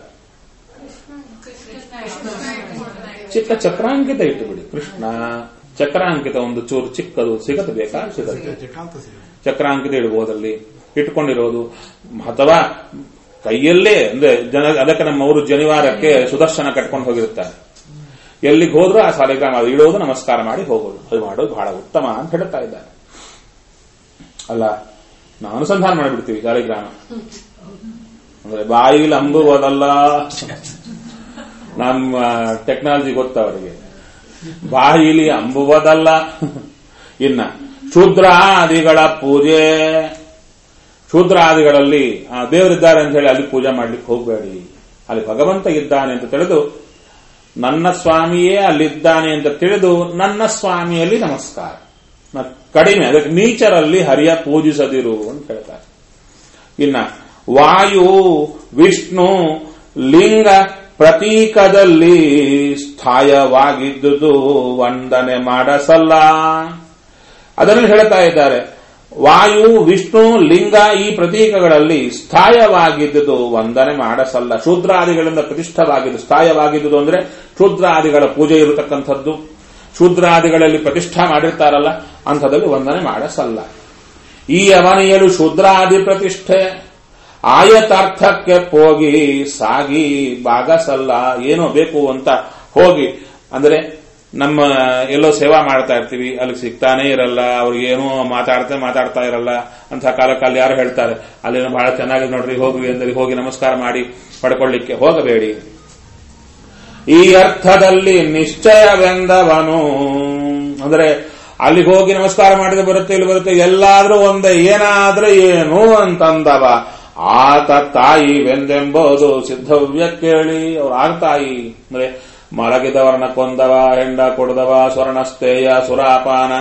ಚಿಕ್ಕ ಚಕ್ರಾಂಕಿತ ಇಟ್ಟುಬಿಡಿ ಕೃಷ್ಣ ಚಕ್ರಾಂಕಿತ ಒಂದು ಚೂರು ಚಿಕ್ಕದು ಸಿಗತ್ತೆ ಬೇಕಾ ಸಿಗತ್ತೆ ಜಟಾಂತ ಸಿಗುತ್ತೆ ಚಕ್ರಾಂಕಿತ ಇಡಬಹುದಲ್ಲಿ ಇಟ್ಕೊಂಡಿರೋದು ಅಥವಾ ಕೈಯಲ್ಲೇ ಅಂದ್ರೆ ಜನ ಅದಕ್ಕೆ ನಮ್ಮ ಊರು ಜನಿವಾರಕ್ಕೆ ಸುದರ್ಶನ ಕಟ್ಕೊಂಡು ಹೋಗಿರ್ತಾರೆ ಎಲ್ಲಿಗೆ ಹೋದ್ರೂ ಆ ಸಾಲಿಗ್ರಾಮ ಅದು ಇಡೋದು ನಮಸ್ಕಾರ ಮಾಡಿ ಹೋಗೋದು ಅದು ಮಾಡೋದು ಬಹಳ ಉತ್ತಮ ಅಂತ ಹೇಳ್ತಾ ಇದ್ದಾರೆ ಅಲ್ಲ ನಾವು ಅನುಸಂಧಾನ ಮಾಡಿಬಿಡ್ತೀವಿ ಸಾಲಿಗ್ರಾಮ ಅಂದ್ರೆ ಬಾಯಿಲಿ ಅಂಬುವುದಲ್ಲ ನಮ್ಮ ಟೆಕ್ನಾಲಜಿ ಗೊತ್ತವರಿಗೆ ಬಾಯಿಲಿ ಅಂಬುವುದಲ್ಲ ಇನ್ನ ಶೂದ್ರಾದಿಗಳ ಪೂಜೆ ಶೂದ್ರಾದಿಗಳಲ್ಲಿ ಆ, ದೇವರಿದ್ದಾರೆ ಅಂತ ಹೇಳಿ ಅಲ್ಲಿ ಪೂಜೆ ಮಾಡ್ಲಿಕ್ಕೆ ಹೋಗಬೇಡಿ ಅಲ್ಲಿ ಭಗವಂತ ಇದ್ದಾನೆ ಅಂತ ತಿಳಿದು ನನ್ನ ಸ್ವಾಮಿಯೇ ಅಲ್ಲಿದ್ದಾನೆ ಅಂತ ತಿಳಿದು ನನ್ನ ಸ್ವಾಮಿಯಲ್ಲಿ ನಮಸ್ಕಾರ ನ- ಕಡಿಮೆ ಅದಕ್ಕೆ ನೀಚರಲ್ಲಿ ಹರಿಯ ಪೂಜಿಸದಿರು ಅಂತ ಹೇಳ್ತಾರೆ ಇನ್ನ ವಾಯು ವಿಷ್ಣು ಲಿಂಗ ಪ್ರತೀಕದಲ್ಲಿ ಸ್ಥಾಯವಾಗಿದ್ದುದು ವಂದನೆ ಮಾಡಸಲ್ಲ ಅದನ್ನು ಹೇಳ್ತಾ ಇದ್ದಾರೆ ವಾಯು ವಿಷ್ಣು ಲಿಂಗ ಈ ಪ್ರತೀಕಗಳಲ್ಲಿ ಸ್ಥಾಯವಾಗಿದ್ದುದು ವಂದನೆ ಮಾಡಸಲ್ಲ ಶೂದ್ರಾದಿಗಳಿಂದ ಪ್ರತಿಷ್ಠವಾಗಿದ್ದು ಸ್ಥಾಯವಾಗಿದ್ದುದು ಅಂದ್ರೆ ಶೂದ್ರಾದಿಗಳ ಪೂಜೆ ಇರತಕ್ಕಂಥದ್ದು ಶೂದ್ರಾದಿಗಳಲ್ಲಿ ಪ್ರತಿಷ್ಠಾ ಮಾಡಿರ್ತಾರಲ್ಲ ಅಂಥದ್ದಲ್ಲಿ ವಂದನೆ ಮಾಡಸಲ್ಲ ಈ ಅವನಿಯಲು ಶೂದ್ರಾದಿ ಪ್ರತಿಷ್ಠೆ ಆಯತಾರ್ಥಕ್ಕೆ ಹೋಗಿ ಸಾಗಿ ಬಾಗಸಲ್ಲ ಏನೋ ಬೇಕು ಅಂತ ಹೋಗಿ ಅಂದ್ರೆ ನಮ್ಮ ಎಲ್ಲೋ ಸೇವಾ ಮಾಡ್ತಾ ಇರ್ತೀವಿ ಅಲ್ಲಿ ಸಿಗ್ತಾನೆ ಇರಲ್ಲ ಅವ್ರಿಗೆ ಏನೋ ಮಾತಾಡ್ತಾ ಮಾತಾಡ್ತಾ ಇರಲ್ಲ ಅಂತ ಕಾಲಕ್ಕೆ ಅಲ್ಲಿ ಯಾರು ಹೇಳ್ತಾರೆ ಅಲ್ಲೇನೋ ಬಹಳ ಚೆನ್ನಾಗಿದೆ ನೋಡ್ರಿ ಹೋಗಿ ಅಂದ್ರೆ ಹೋಗಿ ನಮಸ್ಕಾರ ಮಾಡಿ ಪಡ್ಕೊಳ್ಳಿಕ್ಕೆ ಹೋಗಬೇಡಿ ಈ ಅರ್ಥದಲ್ಲಿ ನಿಶ್ಚಯವೆಂದವನು ಅಂದ್ರೆ ಅಲ್ಲಿ ಹೋಗಿ ನಮಸ್ಕಾರ ಮಾಡಿದ್ರೆ ಬರುತ್ತೆ ಇಲ್ಲಿ ಬರುತ್ತೆ ಎಲ್ಲಾದ್ರೂ ಒಂದೇ ಏನಾದ್ರೂ ಏನು ಅಂತಂದವ ಆತ ತಾಯಿವೆಂದೆಂಬುದು ಸಿದ್ಧವ್ಯ ಕೇಳಿ ಅವ್ರ ಆಗ ತಾಯಿ ಅಂದ್ರೆ ಮಲಗಿದವರನ್ನ ಕೊಂದವ ಹೆಂಡ ಕೊಡದವ ಸ್ವರ್ಣಸ್ತೇಯ ಸುರಾಪಾನ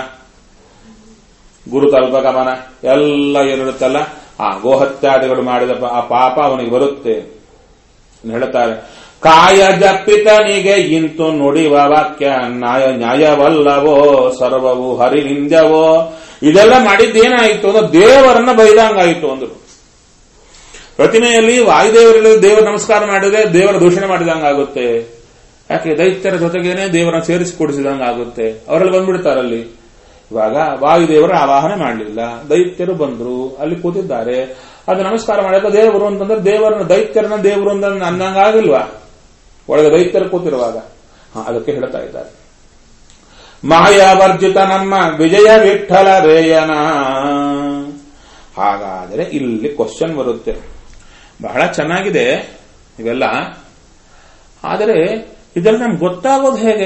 ಗುರುತಲ್ಪಗಮನ ಎಲ್ಲ ಏನಿರುತ್ತಲ್ಲ ಆ ಗೋಹತ್ಯಾದಿಗಳು ಮಾಡಿದ ಪ- ಆ ಪಾಪ ಅವನಿಗೆ ಬರುತ್ತೆ ಇನ್ನು ಹೇಳ್ತಾರೆ ಕಾಯ ಜಪ್ಪಿತನಿಗೆ ಇಂತು ನುಡಿವ ವಾಕ್ಯ ನ್ಯಾಯ ನ್ಯಾಯವಲ್ಲವೋ ಸರ್ವವು ಹರಿನಿಂದ್ಯವೋ ಇದೆಲ್ಲ ಮಾಡಿದ್ದೇನಾಯಿತು ಅಂದ್ರೆ ದೇವರನ್ನ ಬೈದಂಗಾಯಿತು ಅಂದ್ರು ಪ್ರತಿಮೆಯಲ್ಲಿ ವಾಯುದೇವರಲ್ಲಿ ದೇವರ ನಮಸ್ಕಾರ ಮಾಡಿದ್ರೆ ದೇವರ ದೂಷಣೆ ಮಾಡಿದಂಗಾಗುತ್ತೆ ಯಾಕೆ ದೈತ್ಯರ ಜೊತೆಗೇನೆ ದೇವರನ್ನ ಸೇರಿಸಿ ಕೊಡಿಸಿದಂಗಾಗುತ್ತೆ ಅವರಲ್ಲಿ ಬಂದ್ಬಿಡ್ತಾರಲ್ಲಿ ಇವಾಗ ವಾಯುದೇವರ ಆವಾಹನೆ ಮಾಡಲಿಲ್ಲ ದೈತ್ಯರು ಬಂದ್ರು ಅಲ್ಲಿ ಕೂತಿದ್ದಾರೆ ಅದು ನಮಸ್ಕಾರ ಮಾಡಿದ ದೇವರು ಅಂತಂದ್ರೆ ದೇವರನ್ನ ದೈತ್ಯರನ್ನ ದೇವರು ಅಂತ ಅನ್ನಂಗಾಗಿಲ್ವಾ ಒಳಗೆ ದೈತ್ಯರು ಕೂತಿರುವಾಗ ಹ, ಅದಕ್ಕೆ ಹೇಳ್ತಾ ಇದ್ದಾರೆ ಮಾಯಾವರ್ಜಿತ ನಮ್ಮ ವಿಜಯ ವಿಠಲ ರೇಯನ ಹಾಗಾದರೆ ಇಲ್ಲಿ ಕ್ವಶನ್ ಬರುತ್ತೆ ಬಹಳ ಚೆನ್ನಾಗಿದೆ ಇವೆಲ್ಲ ಆದರೆ ಇದೆಲ್ಲ ನಮ್ಗೆ ಗೊತ್ತಾಗೋದು ಹೇಗೆ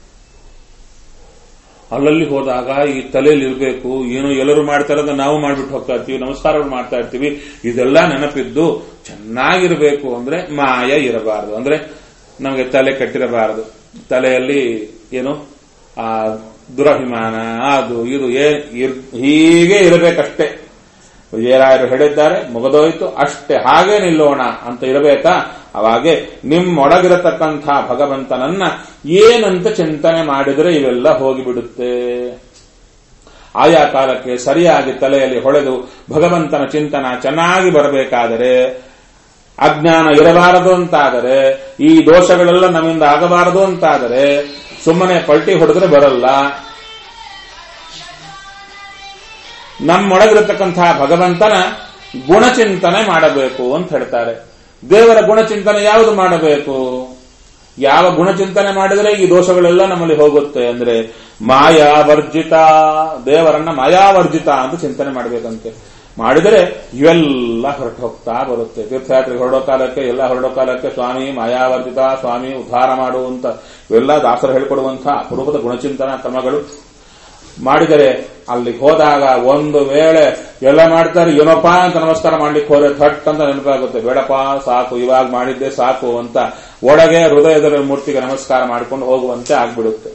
ಅಲ್ಲಲ್ಲಿ ಹೋದಾಗ ಈ ತಲೆಯಲ್ಲಿ ಇರಬೇಕು ಏನೋ ಎಲ್ಲರೂ ಮಾಡ್ತಾರೆ ಅಂತ ನಾವು ಮಾಡ್ಬಿಟ್ಟು ಹೋಗ್ತಾ ಇರ್ತೀವಿ ನಮಸ್ಕಾರಗಳು ಮಾಡ್ತಾ ಇರ್ತೀವಿ ಇದೆಲ್ಲ ನೆನಪಿದ್ದು ಚೆನ್ನಾಗಿರಬೇಕು ಅಂದ್ರೆ ಮಾಯ ಇರಬಾರದು ಅಂದ್ರೆ ನಮಗೆ ತಲೆ ಕಟ್ಟಿರಬಾರದು ತಲೆಯಲ್ಲಿ ಏನು ಆ ದುರಭಿಮಾನ ಅದು ಇದು ಏ- ಇರ್- ಹೀಗೆ ಇರಬೇಕಷ್ಟೇ ವಿಜಯರಾಯರು ಹೇಳಿದ್ದಾರೆ ಮುಗದೋಯ್ತು ಅಷ್ಟೇ ಹಾಗೆ ನಿಲ್ಲೋಣ ಅಂತ ಇರಬೇಕಾ ಅವಾಗೆ ನಿಮ್ಮೊಳಗಿರತಕ್ಕಂಥ ಭಗವಂತನನ್ನ ಏನಂತ ಚಿಂತನೆ ಮಾಡಿದರೆ ಇವೆಲ್ಲ ಹೋಗಿಬಿಡುತ್ತೆ ಆಯಾ ಕಾಲಕ್ಕೆ ಸರಿಯಾಗಿ ತಲೆಯಲ್ಲಿ ಹೊಳೆದು ಭಗವಂತನ ಚಿಂತನ ಚೆನ್ನಾಗಿ ಬರಬೇಕಾದರೆ ಅಜ್ಞಾನ ಇರಬಾರದು ಅಂತಾದರೆ ಈ ದೋಷಗಳೆಲ್ಲ ನಮ್ಮಿಂದ ಆಗಬಾರದು ಅಂತಾದರೆ ಸುಮ್ಮನೆ ಪಲ್ಟಿ ಹೊಡೆದ್ರೆ ಬರಲ್ಲ ನಮ್ಮೊಳಗಿರತಕ್ಕಂತಹ ಭಗವಂತನ ಗುಣಚಿಂತನೆ ಮಾಡಬೇಕು ಅಂತ ಹೇಳ್ತಾರೆ ದೇವರ ಗುಣಚಿಂತನೆ ಯಾವುದು ಮಾಡಬೇಕು ಯಾವ ಗುಣಚಿಂತನೆ ಮಾಡಿದರೆ ಈ ದೋಷಗಳೆಲ್ಲ ನಮ್ಮಲ್ಲಿ ಹೋಗುತ್ತೆ ಅಂದ್ರೆ ಮಾಯಾವರ್ಜಿತ ದೇವರನ್ನ ಮಾಯಾವರ್ಜಿತ ಅಂತ ಚಿಂತನೆ ಮಾಡಬೇಕಂತೆ ಮಾಡಿದರೆ ಇವೆಲ್ಲ ಹೊರಟು ಹೋಗ್ತಾ ಬರುತ್ತೆ ತೀರ್ಥಯಾತ್ರೆಗೆ ಹೊರಡೋ ಕಾಲಕ್ಕೆ ಎಲ್ಲ ಹೊರಡೋ ಕಾಲಕ್ಕೆ ಸ್ವಾಮಿ ಮಾಯಾವರ್ಜಿತ ಸ್ವಾಮಿ ಉದ್ಧಾರ ಮಾಡುವಂತ ಇವೆಲ್ಲ ದಾಸರು ಹೇಳಿಕೊಡುವಂತಹ ಅಪರೂಪದ ಗುಣಚಿಂತನ ಕ್ರಮಗಳು ಮಾಡಿದರೆ ಅಲ್ಲಿಗೆ ಹೋದಾಗ ಒಂದು ವೇಳೆ ಎಲ್ಲ ಮಾಡ್ತಾರೆ ಏನಪ್ಪಾ ಅಂತ ನಮಸ್ಕಾರ ಮಾಡ್ಲಿಕ್ಕೆ ಹೋದ್ರೆ ಥಟ್ ಅಂತ ನೆನಪಾಗುತ್ತೆ ಬೇಡಪ್ಪ ಸಾಕು ಇವಾಗ ಮಾಡಿದ್ದೆ ಸಾಕು ಅಂತ ಒಳಗೆ ಹೃದಯದ ಮೂರ್ತಿಗೆ ನಮಸ್ಕಾರ ಮಾಡ್ಕೊಂಡು ಹೋಗುವಂತೆ ಆಗ್ಬಿಡುತ್ತೆ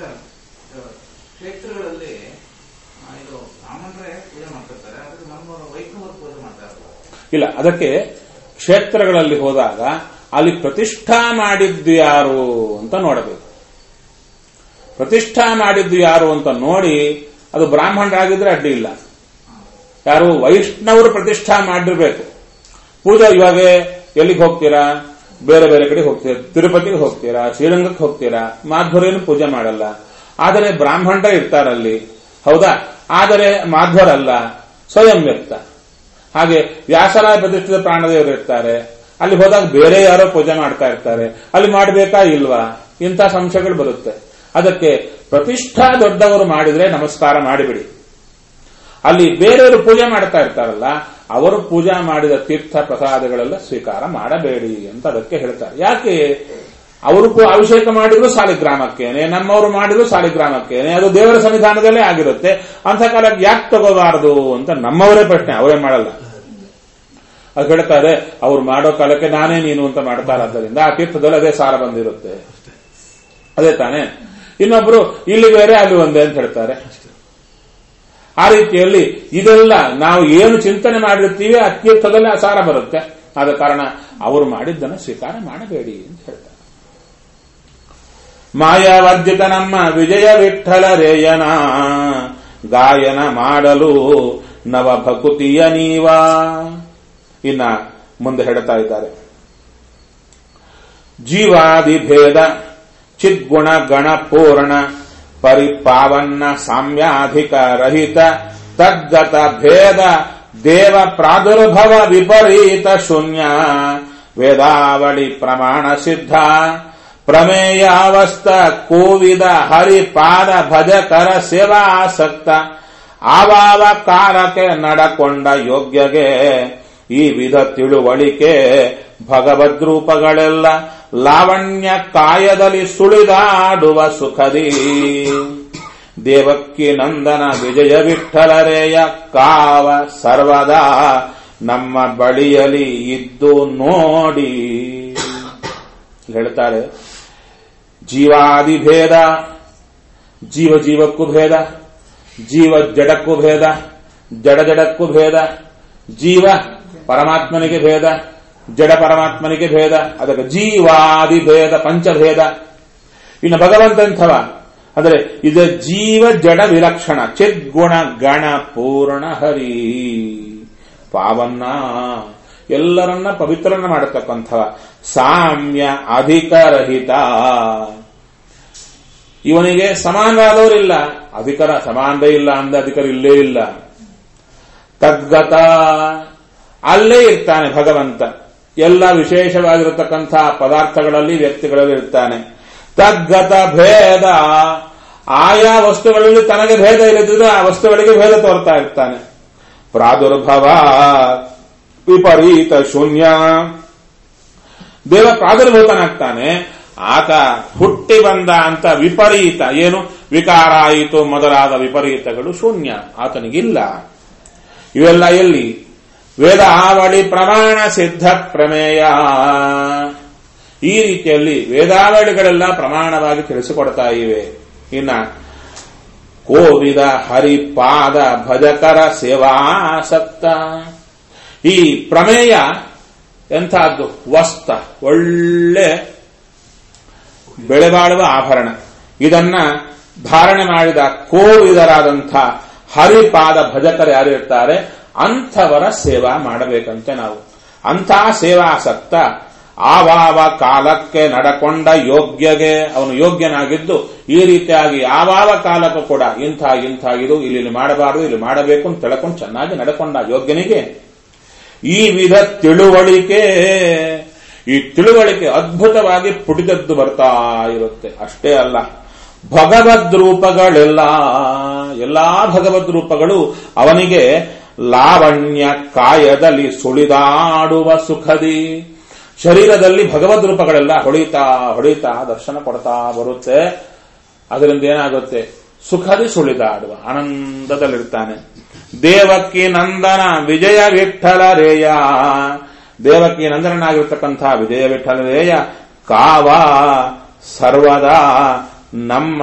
ಕ್ಷೇತ್ರಗಳಲ್ಲಿ ಆ, ಇದು ಬ್ರಾಹ್ಮಣರೇ ಪೂಜೆ ಮಾಡ್ತಿರ್ತಾರೆ ಅದಕ್ಕೆ ನಮ್ಮ ವೈಷ್ಣವರು ಪೂಜೆ ಮಾಡ್ತಾ ಇರ್ತಾರೆ ಇಲ್ಲ ಅದಕ್ಕೆ ಕ್ಷೇತ್ರಗಳಲ್ಲಿ ಹೋದಾಗ ಅಲ್ಲಿ ಪ್ರತಿಷ್ಠಾ ಮಾಡಿದ್ದು ಯಾರು ಅಂತ ನೋಡಬೇಕು ಪ್ರತಿಷ್ಠಾ ಮಾಡಿದ್ದು ಯಾರು ಅಂತ ನೋಡಿ ಅದು ಬ್ರಾಹ್ಮಣರಾಗಿದ್ರೆ ಅಡ್ಡಿ ಇಲ್ಲ ಯಾರು ವೈಷ್ಣವರು ಪ್ರತಿಷ್ಠಾ ಮಾಡಿರ್ಬೇಕು ಪೂಜಾ ಇವಾಗ ಎಲ್ಲಿಗೆ ಹೋಗ್ತೀರಾ ಬೇರೆ ಬೇರೆ ಕಡೆ ಹೋಗ್ತೀರಾ ತಿರುಪತಿಗೆ ಹೋಗ್ತೀರಾ ಶ್ರೀರಂಗಕ್ಕೆ ಹೋಗ್ತೀರಾ ಮಾಧ್ವರೇನು ಪೂಜೆ ಮಾಡಲ್ಲ ಆದರೆ ಬ್ರಾಹ್ಮಣರೇ ಇರ್ತಾರಲ್ಲಿ ಹೌದಾ ಆದರೆ ಮಾಧ್ವರಲ್ಲ ಸ್ವಯಂ ವ್ಯಕ್ತ ಹಾಗೆ ವ್ಯಾಸರಾಯ ಪ್ರತಿಷ್ಠಿತ ಪ್ರಾಣದೇವರು ಇರ್ತಾರೆ ಅಲ್ಲಿ ಹೋದಾಗ ಬೇರೆ ಯಾರೋ ಪೂಜೆ ಮಾಡ್ತಾ ಇರ್ತಾರೆ ಅಲ್ಲಿ ಮಾಡಬೇಕಾ ಇಲ್ವಾ ಇಂಥ ಸಂಶಯಗಳು ಬರುತ್ತೆ ಅದಕ್ಕೆ ಪ್ರತಿಷ್ಠಾ ದೊಡ್ಡವರು ಮಾಡಿದ್ರೆ ನಮಸ್ಕಾರ ಮಾಡಿಬಿಡಿ ಅಲ್ಲಿ ಬೇರೆಯವರು ಪೂಜೆ ಮಾಡ್ತಾ ಇರ್ತಾರಲ್ಲ ಅವರು ಪೂಜಾ ಮಾಡಿದ ತೀರ್ಥ ಪ್ರಸಾದಗಳೆಲ್ಲ ಸ್ವೀಕಾರ ಮಾಡಬೇಡಿ ಅಂತ ಅದಕ್ಕೆ ಹೇಳ್ತಾರೆ ಯಾಕೆ ಅವರು ಪೂ- ಅಭಿಷೇಕ ಮಾಡಿದ್ರು ಸಾಲಿಗ್ರಾಮಕ್ಕೇನೆ ನಮ್ಮವರು ಮಾಡಿದ್ರು ಸಾಲಿಗ್ರಾಮಕ್ಕೇನೆ ಅದು ದೇವರ ಸನ್ನಿಧಾನದಲ್ಲೇ ಆಗಿರುತ್ತೆ ಅಂತ ಕಾಲಕ್ಕೆ ಯಾಕೆ ತಗೋಬಾರದು ಅಂತ ನಮ್ಮವರೇ ಪ್ರಶ್ನೆ ಅವರೇ ಮಾಡಲ್ಲ ಅದು ಹೇಳ್ತಾರೆ ಅವ್ರು ಮಾಡೋ ಕಾಲಕ್ಕೆ ನಾನೇ ನೀನು ಅಂತ ಮಾಡ್ತಾರಾದ್ದರಿಂದ ಆ ತೀರ್ಥದಲ್ಲಿ ಅದೇ ಸಾರ ಬಂದಿರುತ್ತೆ ಅದೇ ತಾನೇ ಇನ್ನೊಬ್ರು ಇಲ್ಲಿ ಬೇರೆ ಅಲ್ಲಿ ಒಂದೇ ಅಂತ ಹೇಳ್ತಾರೆ ಆ ರೀತಿಯಲ್ಲಿ ಇದೆಲ್ಲ ನಾವು ಏನು ಚಿಂತನೆ ಮಾಡಿರ್ತೀವಿ ಆ ತೀರ್ಥದಲ್ಲಿ ಆ ಸಾರ ಬರುತ್ತೆ ಆದ ಕಾರಣ ಅವರು ಮಾಡಿದ್ದನ್ನು ಸ್ವೀಕಾರ ಮಾಡಬೇಡಿ ಅಂತ ಹೇಳ್ತಾರೆ ಮಾಯಾವರ್ಜಿತ ನಮ್ಮ ವಿಜಯ ವಿಠಲ ರೇಯನ ಗಾಯನ ಮಾಡಲು ನವ ಭಕುತಿಯ ನೀವ ಇನ್ನ ಮುಂದೆ ಹೇಳ್ತಾ ಇದ್ದಾರೆ ಜೀವಾದಿ ಭೇದ ಚಿದ್ಗುಣ ಗಣ ಪೂರ್ಣ ಪರಿಪಾವನ್ನ ಸಾಮ್ಯಾಧಿಕ ರಹಿತ ತದ್ಗತ ಭೇದ ದೇವ ಪ್ರಾದುರ್ಭವ ವಿಪರೀತ ಶೂನ್ಯ ವೇದಾವಳಿ ಪ್ರಮಾಣ ಸಿದ್ಧ ಪ್ರಮೇಯಾವಸ್ಥ ಕೋವಿದ ಹರಿಪಾದ ಭಜಕರ ಸೇವಾಸಕ್ತ ಆವಾವ ಕಾಲಕ್ಕೆ ನಡಕೊಂಡ ಯೋಗ್ಯಗೆ ಈ ವಿಧ ತಿಳುವಳಿಕೆ ಭಗವದ್ರೂಪಗಳೆಲ್ಲ ಲಾವಣ್ಯ ಕಾಯದಲ್ಲಿ ಸುಳಿದಾಡುವ ಸುಖದಿ ದೇವಕ್ಕಿ ನಂದನ ವಿಜಯ ವಿಠಲರೇಯ ಕಾವ ಸರ್ವದಾ ನಮ್ಮ ಬಳಿಯಲಿ ಇದ್ದು ನೋಡಿ ಹೇಳ್ತಾರೆ ಜೀವಾದಿ ಭೇದ ಜೀವ ಜೀವಕ್ಕೂ ಭೇದ ಜೀವ ಜಡಕ್ಕೂ ಭೇದ ಜಡ ಜಡಕ್ಕೂ ಭೇದ ಜೀವ ಪರಮಾತ್ಮನಿಗೆ ಭೇದ ಜಡ ಪರಮಾತ್ಮನಿಗೆ ಭೇದ ಅದಕ್ಕೆ ಜೀವಾದಿ ಭೇದ ಪಂಚಭೇದ ಇನ್ನು ಭಗವಂತಂಥವ ಅಂದರೆ ಇದು ಜೀವ ಜಡ ವಿಲಕ್ಷಣ ಚಿದ್ಗುಣ ಗಣ ಪೂರ್ಣ ಹರಿ ಪಾವನ್ನ ಎಲ್ಲರನ್ನ ಪವಿತ್ರನ ಮಾಡತಕ್ಕಂಥವ ಸಾಮ್ಯ ಅಧಿಕರಹಿತ ಇವನಿಗೆ ಸಮಾನರಾದವರಿಲ್ಲ ಅಧಿಕರ ಸಮಾನರೇ ಇಲ್ಲ ಅಂದ ಅಧಿಕರ ಇಲ್ಲೇ ಇಲ್ಲ ತದ್ಗತ ಅಲ್ಲೇ ಇರ್ತಾನೆ ಭಗವಂತ ಎಲ್ಲ ವಿಶೇಷವಾಗಿರತಕ್ಕಂಥ ಪದಾರ್ಥಗಳಲ್ಲಿ ವ್ಯಕ್ತಿಗಳಲ್ಲಿ ಇರ್ತಾನೆ ತದ್ಗತ ಭೇದ ಆಯಾ ವಸ್ತುಗಳಲ್ಲಿ ತನಗೆ ಭೇದ ಇಲ್ಲದಿದ್ರೆ ಆ ವಸ್ತುಗಳಿಗೆ ಭೇದ ತೋರ್ತಾ ಇರ್ತಾನೆ ಪ್ರಾದುರ್ಭವ ವಿಪರೀತ ಶೂನ್ಯ ದೇವ ಪ್ರಾದುರ್ಭೂತನಾಗ್ತಾನೆ ಆತ ಹುಟ್ಟಿ ಬಂದ ಅಂತ ವಿಪರೀತ ಏನು ವಿಕಾರ ಆಯಿತು ಮೊದಲಾದ ವಿಪರೀತಗಳು ಶೂನ್ಯ ಆತನಿಗಿಲ್ಲ ಇವೆಲ್ಲ ಎಲ್ಲಿ ವೇದ ಆವಳಿ ಪ್ರಮಾಣ ಸಿದ್ಧ ಪ್ರಮೇಯ ಈ ರೀತಿಯಲ್ಲಿ ವೇದಾವಳಿಗಳೆಲ್ಲ ಪ್ರಮಾಣವಾಗಿ ತಿಳಿಸಿಕೊಡ್ತಾ ಇವೆ ಇನ್ನ ಕೋವಿದ ಹರಿಪಾದ ಭಜಕರ ಸೇವಾಸಕ್ತ ಈ ಪ್ರಮೇಯ ಎಂಥದ್ದು ವಸ್ತ ಒಳ್ಳೆ ಬೆಳೆಬಾಳುವ ಆಭರಣ ಇದನ್ನ ಧಾರಣೆ ಮಾಡಿದ ಕೋವಿದರಾದಂಥ ಹರಿಪಾದ ಭಜಕರು ಯಾರು ಇರ್ತಾರೆ ಅಂಥವರ ಸೇವಾ ಮಾಡಬೇಕಂತೆ ನಾವು ಅಂಥ ಸೇವಾಸಕ್ತ ಆವಾವ ಕಾಲಕ್ಕೆ ನಡಕೊಂಡ ಯೋಗ್ಯಗೆ ಅವನು ಯೋಗ್ಯನಾಗಿದ್ದು ಈ ರೀತಿಯಾಗಿ ಆವಾವ ಕಾಲಕ್ಕೂ ಕೂಡ ಇಂಥ ಇಂಥ ಇದು ಇಲ್ಲಿ ಇಲ್ಲಿ ಮಾಡಬಾರದು ಇಲ್ಲಿ ಮಾಡಬೇಕು ಅಂತ ತಿಳ್ಕೊಂಡು ಚೆನ್ನಾಗಿ ನಡ್ಕೊಂಡ ಯೋಗ್ಯನಿಗೆ ಈ ವಿಧ ತಿಳುವಳಿಕೆ ಈ ತಿಳುವಳಿಕೆ ಅದ್ಭುತವಾಗಿ ಪುಟಿದದ್ದು ಬರ್ತಾ ಇರುತ್ತೆ ಅಷ್ಟೇ ಅಲ್ಲ ಭಗವದ್ ರೂಪಗಳೆಲ್ಲ ಎಲ್ಲಾ ಭಗವದ್ ರೂಪಗಳು ಅವನಿಗೆ ಲಾವಣ್ಯ ಕಾಯದಲ್ಲಿ ಸುಳಿದಾಡುವ ಸುಖದಿ ಶರೀರದಲ್ಲಿ ಭಗವದ್ ರೂಪಗಳೆಲ್ಲ ಹೊಳಿತಾ ಹೊಳಿತಾ ದರ್ಶನ ಕೊಡ್ತಾ ಬರುತ್ತೆ ಅದರಿಂದ ಏನಾಗುತ್ತೆ ಸುಖದಿ ಸುಳಿದಾಡುವ ಆನಂದದಲ್ಲಿರ್ತಾನೆ ದೇವಕಿ ನಂದನ ವಿಜಯ ವಿಠಲ ರೇಯ ದೇವಕಿ ನಂದನನಾಗಿರ್ತಕ್ಕಂಥ ವಿಜಯ ವಿಠಲ ರೇಯ ಕಾವ ಸರ್ವದಾ ನಮ್ಮ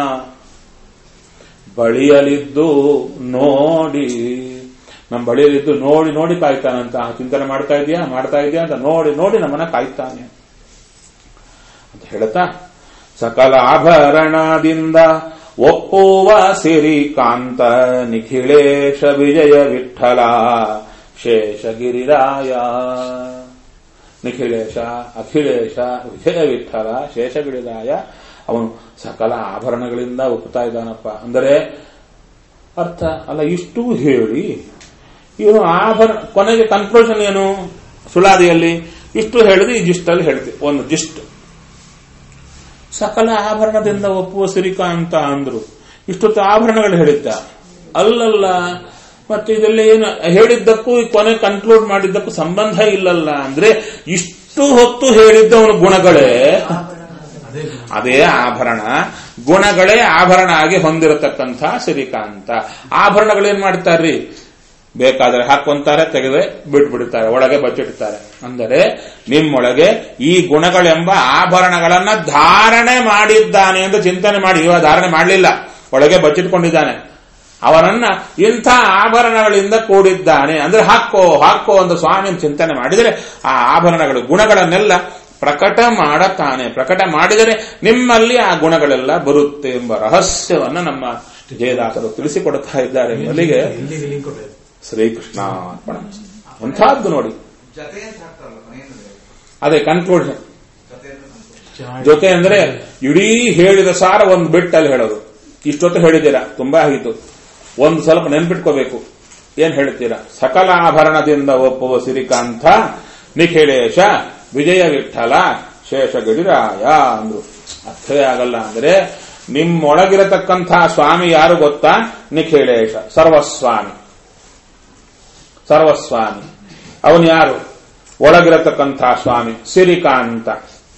ಬಳಿಯಲಿದ್ದು ನೋಡಿ ನಮ್ಮ ಬಳಿಯಲಿದ್ದು ನೋಡಿ ನೋಡಿ ಕಾಯ್ತಾನಂತ ಚಿಂತನೆ ಮಾಡ್ತಾ ಇದೆಯಾ ಮಾಡ್ತಾ ಇದೆಯಾ ಅಂತ ನೋಡಿ ನೋಡಿ ನಮ್ಮನ್ನ ಕಾಯ್ತಾನೆ ಅಂತ ಹೇಳ್ತಾ ಸಕಲ ಆಭರಣದಿಂದ ಒಪ್ಪುವ ಸಿರಿಕಾಂತ ನಿಖಿಳೇಶ ವಿಜಯ ವಿಠಲ ಶೇಷಗಿರಿರಾಯ ನಿಖಿಳೇಶ ಅಖಿಳೇಶ ವಿಜಯ ವಿಠಲ ಶೇಷಗಿರಿರಾಯ ಅವನು ಸಕಲ ಆಭರಣಗಳಿಂದ ಒಪ್ಪುತ್ತಾ ಇದ್ದಾನಪ್ಪ ಅಂದರೆ ಅರ್ಥ ಅಲ್ಲ ಇಷ್ಟು ಹೇಳಿ ಇವನು ಆಭರಣ ಕೊನೆಗೆ ಕನ್ಕ್ಲೂಷನ್ ಏನು ಸುಳಾದಿಯಲ್ಲಿ ಇಷ್ಟು ಹೇಳಿದ್ರೆ ಈ ಜಿಸ್ಟಲ್ಲಿ ಹೇಳ್ತೀವಿ ಒಂದು ಜಿಸ್ಟ್ ಸಕಲ ಆಭರಣದಿಂದ ಒಪ್ಪುವ ಸಿರಿಕ ಅಂತ ಅಂದ್ರು ಇಷ್ಟೊತ್ತು ಆಭರಣಗಳು ಹೇಳಿದ್ದ ಅಲ್ಲಲ್ಲ ಮತ್ತೆ ಇದೆಲ್ಲ ಏನು ಹೇಳಿದ್ದಕ್ಕೂ ಈ ಕೊನೆ ಕನ್ಕ್ಲೂಡ್ ಮಾಡಿದ್ದಕ್ಕೂ ಸಂಬಂಧ ಇಲ್ಲಲ್ಲ ಅಂದ್ರೆ ಇಷ್ಟು ಹೊತ್ತು ಹೇಳಿದ್ದವನ ಗುಣಗಳೇ ಅದೇ ಅದೇ ಆಭರಣ ಗುಣಗಳೇ ಆಭರಣ ಆಗಿ ಹೊಂದಿರತಕ್ಕಂಥ ಸಿರಿಕಾಂತ ಆಭರಣಗಳೇನ್ ಮಾಡ್ತಾರ್ರಿ ಬೇಕಾದ್ರೆ ಹಾಕೊಂತಾರೆ ತೆಗೆದ್ರೆ ಬಿಟ್ಬಿಡ್ತಾರೆ ಒಳಗೆ ಬಚ್ಚಿಡ್ತಾರೆ ಅಂದರೆ ನಿಮ್ಮೊಳಗೆ ಈ ಗುಣಗಳೆಂಬ ಆಭರಣಗಳನ್ನ ಧಾರಣೆ ಮಾಡಿದ್ದಾನೆ ಎಂದು ಚಿಂತನೆ ಮಾಡಿ ಇವ ಧಾರಣೆ ಮಾಡಲಿಲ್ಲ ಒಳಗೆ ಬಚ್ಚಿಟ್ಕೊಂಡಿದ್ದಾನೆ ಅವನನ್ನ ಇಂಥ ಆಭರಣಗಳಿಂದ ಕೂಡಿದ್ದಾನೆ ಅಂದ್ರೆ ಹಾಕೋ ಹಾಕೋ ಅಂತ ಸ್ವಾಮಿ ಚಿಂತನೆ ಮಾಡಿದರೆ ಆ ಆಭರಣಗಳು ಗುಣಗಳನ್ನೆಲ್ಲ ಪ್ರಕಟ ಮಾಡತಾನೆ ಪ್ರಕಟ ಮಾಡಿದರೆ ನಿಮ್ಮಲ್ಲಿ ಆ ಗುಣಗಳೆಲ್ಲ ಬರುತ್ತೆ ಎಂಬ ರಹಸ್ಯವನ್ನ ನಮ್ಮ ಜಯದಾಸರು ತಿಳಿಸಿಕೊಡ್ತಾ ಇದ್ದಾರೆ ಅಲ್ಲಿಗೆ ಇಲ್ಲಿಗೆ ಲಿಂಕ್ ಕೊಟ್ಟಿದೆ ಶ್ರೀಕೃಷ್ಣ ಅರ್ಪಣ ಎಂಥದ್ದು ನೋಡಿ ಜೊತೆ ಅಂತ ಹಾಕ್ತಾರಲ್ಲ ಕೊನೆಯಲ್ಲಿ ಅದೇ ಕನ್ಕ್ಲೂಷನ್ ಜೊತೆ ಅಂತ ಅನ್ಕೊಂಡು. ಚೆನ್ನಾಗಿ ಜೊತೆ ಅಂದ್ರೆ ಇಡೀ ಹೇಳಿದ ಸಾರ ಒಂದು ಬಿಟ್ಟಲ್ಲಿ ಹೇಳೋದು ಇಷ್ಟೊತ್ತು ಹೇಳಿದ್ದೀರಾ ತುಂಬಾ ಆಗಿತ್ತು ಒಂದು ಸ್ವಲ್ಪ ನೆನ್ಪಿಟ್ಕೋಬೇಕು ಏನ್ ಹೇಳ್ತೀರಾ ಸಕಲ ಆಭರಣದಿಂದ ಒಪ್ಪುವ ಸಿರಿಕಾಂತ ನಿಖಿಳೇಶ ವಿಜಯ ವಿಠಲ ಶೇಷಗಿರಿರಾಯ ಅಂದ್ರು ಅರ್ಥವೇ ಆಗಲ್ಲ ಅಂದ್ರೆ ನಿಮ್ಮೊಳಗಿರತಕ್ಕಂಥ ಸ್ವಾಮಿ ಯಾರು ಗೊತ್ತಾ ನಿಖಿಳೇಶ ಸರ್ವಸ್ವಾಮಿ ಸರ್ವಸ್ವಾಮಿ ಅವನು ಯಾರು ಒಳಗಿರತಕ್ಕಂಥ ಸ್ವಾಮಿ ಸಿರಿಕಾಂತ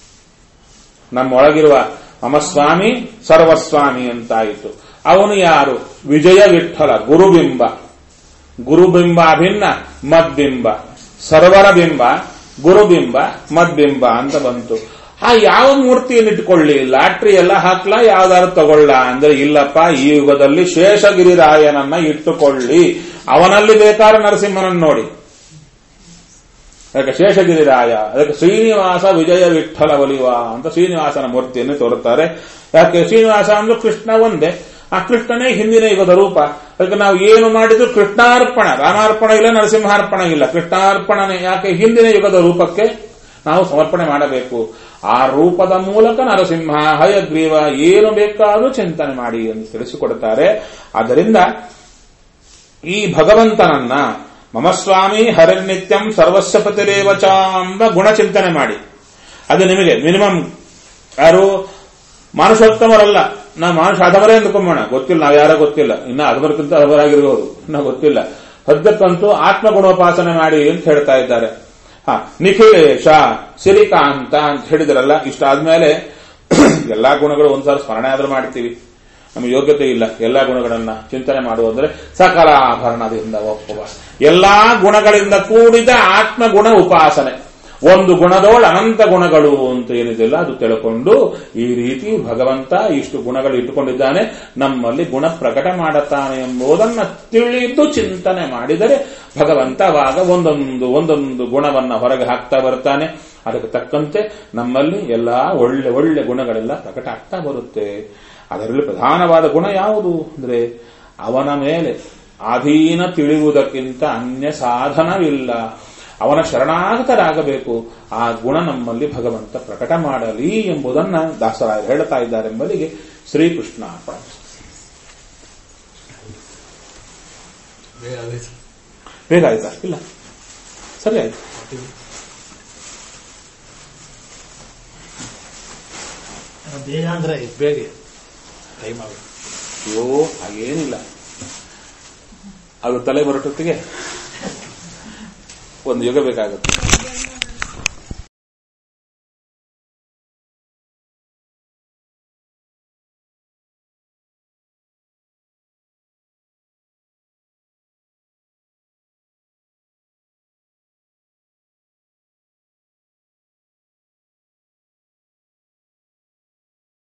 ನಮ್ಮೊಳಗಿರುವ ಮಮಸ್ವಾಮಿ ಸರ್ವಸ್ವಾಮಿ ಅಂತಾಯಿತು ಅವನು ಯಾರು ವಿಜಯ ವಿಠಲ ಗುರುಬಿಂಬ ಗುರುಬಿಂಬ ಭಿನ್ನ ಮದ್ಬಿಂಬ ಸರ್ವರ ಬಿಂಬ ಗುರುಬಿಂಬ ಮದ್ಬಿಂಬ ಅಂತ ಬಂತು ಆ ಯಾವ ಮೂರ್ತಿಯನ್ನು ಇಟ್ಕೊಳ್ಳಿ ಲಾಟ್ರಿ ಎಲ್ಲ ಹಾಕ್ಲಾ ಯಾವ್ದಾದ್ರು ತಗೊಳ್ಳ ಅಂದ್ರೆ ಇಲ್ಲಪ್ಪ ಈ ಯುಗದಲ್ಲಿ ಶೇಷಗಿರಿರಾಯನನ್ನ ಇಟ್ಟುಕೊಳ್ಳಿ ಅವನಲ್ಲಿ ಬೇಕಾದ್ರೆ ನರಸಿಂಹನನ್ನು ನೋಡಿ ಅದಕ್ಕೆ ಶೇಷಗಿರಿರಾಯ ಅದಕ್ಕೆ ಶ್ರೀನಿವಾಸ ವಿಜಯ ವಿಠಲ ಒಲಿವ ಅಂತ ಶ್ರೀನಿವಾಸನ ಮೂರ್ತಿಯನ್ನು ತೋರುತ್ತಾರೆ ಯಾಕೆ ಶ್ರೀನಿವಾಸ ಅಂದ್ರೆ ಕೃಷ್ಣ ಒಂದೇ ಆ ಕೃಷ್ಣನೇ ಹಿಂದಿನ ಯುಗದ ರೂಪ ಅದಕ್ಕೆ ನಾವು ಏನು ಮಾಡಿದ್ರು ಕೃಷ್ಣಾರ್ಪಣ ರಾಮಾರ್ಪಣ ಇಲ್ಲ ನರಸಿಂಹಾರ್ಪಣ ಇಲ್ಲ ಕೃಷ್ಣಾರ್ಪಣನೆ ಯಾಕೆ ಹಿಂದಿನ ಯುಗದ ರೂಪಕ್ಕೆ ನಾವು ಸಮರ್ಪಣೆ ಮಾಡಬೇಕು ಆ ರೂಪದ ಮೂಲಕ ನರಸಿಂಹ ಹಯಗ್ರೀವ ಏನು ಬೇಕಾದರೂ ಚಿಂತನೆ ಮಾಡಿ ಎಂದು ತಿಳಿಸಿಕೊಡುತ್ತಾರೆ ಆದ್ದರಿಂದ ಈ ಭಗವಂತನನ್ನ ಮಮಸ್ವಾಮಿ ಹರಿನಿತ್ಯಂ ಸರ್ವಸ್ವ ಪತಿರೇವಚ ಎಂಬ ಗುಣಚಿಂತನೆ ಮಾಡಿ ಅದು ನಿಮಗೆ ಮಿನಿಮಮ್ ಯಾರು ಮಾನುಷೋತ್ತಮರಲ್ಲ ನಾ ಮಾನುಷ ಅಧಮರೇ ಅಂದ್ಕೊಂಬೋಣ ಗೊತ್ತಿಲ್ಲ ನಾವು ಯಾರೋ ಗೊತ್ತಿಲ್ಲ ಇನ್ನ ಅಧಮರಕ್ಕಿಂತ ಅಧಮರಾಗಿರ್ಬೋದು ಇನ್ನ ಗೊತ್ತಿಲ್ಲ ಸದ್ಯಕ್ಕಂತೂ ಆತ್ಮಗುಣೋಪಾಸನೆ ಮಾಡಿ ಅಂತ ಹೇಳ್ತಾ ಇದ್ದಾರೆ ಹ ನಿಖಿಲೇಶ ಸಿರಿಕಾಂತ ಅಂತ ಹೇಳಿದ್ರಲ್ಲ ಇಷ್ಟಾದ್ಮೇಲೆ ಎಲ್ಲಾ ಗುಣಗಳು ಒಂದ್ಸಲ ಸ್ಮರಣೆ ಆದ್ರೂ ಮಾಡ್ತೀವಿ ನಮಗೆ ಯೋಗ್ಯತೆ ಇಲ್ಲ ಎಲ್ಲಾ ಗುಣಗಳನ್ನ ಚಿಂತನೆ ಮಾಡುವುದ್ರೆ ಸಕಲ ಆಭರಣದಿಂದ ಒಪ್ಪುವ ಎಲ್ಲಾ ಗುಣಗಳಿಂದ ಕೂಡಿದ ಆತ್ಮಗುಣ ಉಪಾಸನೆ ಒಂದು ಗುಣದೋಳ ಅನಂತ ಗುಣಗಳು ಅಂತ ಏನಿದೆಯಲ್ಲ ಅದು ತಿಳ್ಕೊಂಡು ಈ ರೀತಿ ಭಗವಂತ ಇಷ್ಟು ಗುಣಗಳು ಇಟ್ಟುಕೊಂಡಿದ್ದಾನೆ ನಮ್ಮಲ್ಲಿ ಗುಣ ಪ್ರಕಟ ಮಾಡುತ್ತಾನೆ ಎಂಬುದನ್ನ ತಿಳಿದು ಚಿಂತನೆ ಮಾಡಿದರೆ ಭಗವಂತವಾಗ ಒಂದೊಂದು ಒಂದೊಂದು ಗುಣವನ್ನ ಹೊರಗೆ ಹಾಕ್ತಾ ಬರ್ತಾನೆ ಅದಕ್ಕೆ ತಕ್ಕಂತೆ ನಮ್ಮಲ್ಲಿ ಎಲ್ಲಾ ಒಳ್ಳೆ ಒಳ್ಳೆ ಗುಣಗಳೆಲ್ಲ ಪ್ರಕಟ ಆಗ್ತಾ ಬರುತ್ತೆ ಅದರಲ್ಲಿ ಪ್ರಧಾನವಾದ ಗುಣ ಯಾವುದು ಅಂದ್ರೆ ಅವನ ಮೇಲೆ ಅಧೀನ ತಿಳಿಯುವುದಕ್ಕಿಂತ ಅನ್ಯ ಸಾಧನವಿಲ್ಲ ಅವನ ಶರಣಾಗತರಾಗಬೇಕು ಆ ಗುಣ ನಮ್ಮಲ್ಲಿ ಭಗವಂತ ಪ್ರಕಟ ಮಾಡಲಿ ಎಂಬುದನ್ನ ದಾಸರಾಯರು ಹೇಳ್ತಾ ಇದ್ದಾರೆ ಎಂಬುದಿಗೆ ಶ್ರೀಕೃಷ್ಣ ಅರ್ಪಣ ಬೇಗ ಆಗೈತೆ. ಬೇಗ ಆಯ್ತಾ ಇಲ್ಲ ಸರಿ ಆಯ್ತು ಬೇಗ ಅಂದ್ರೆ ಬೇಗ ಟೈಮ್ ಆಗುತ್ತೆ ಅಯ್ಯೋ ಹಾಗೇನಿಲ್ಲ ಅದು ತಲೆ ಬರಟೊತ್ತಿಗೆ ಒಂದು ಯುಗ ಬೇಕಾಗುತ್ತೆ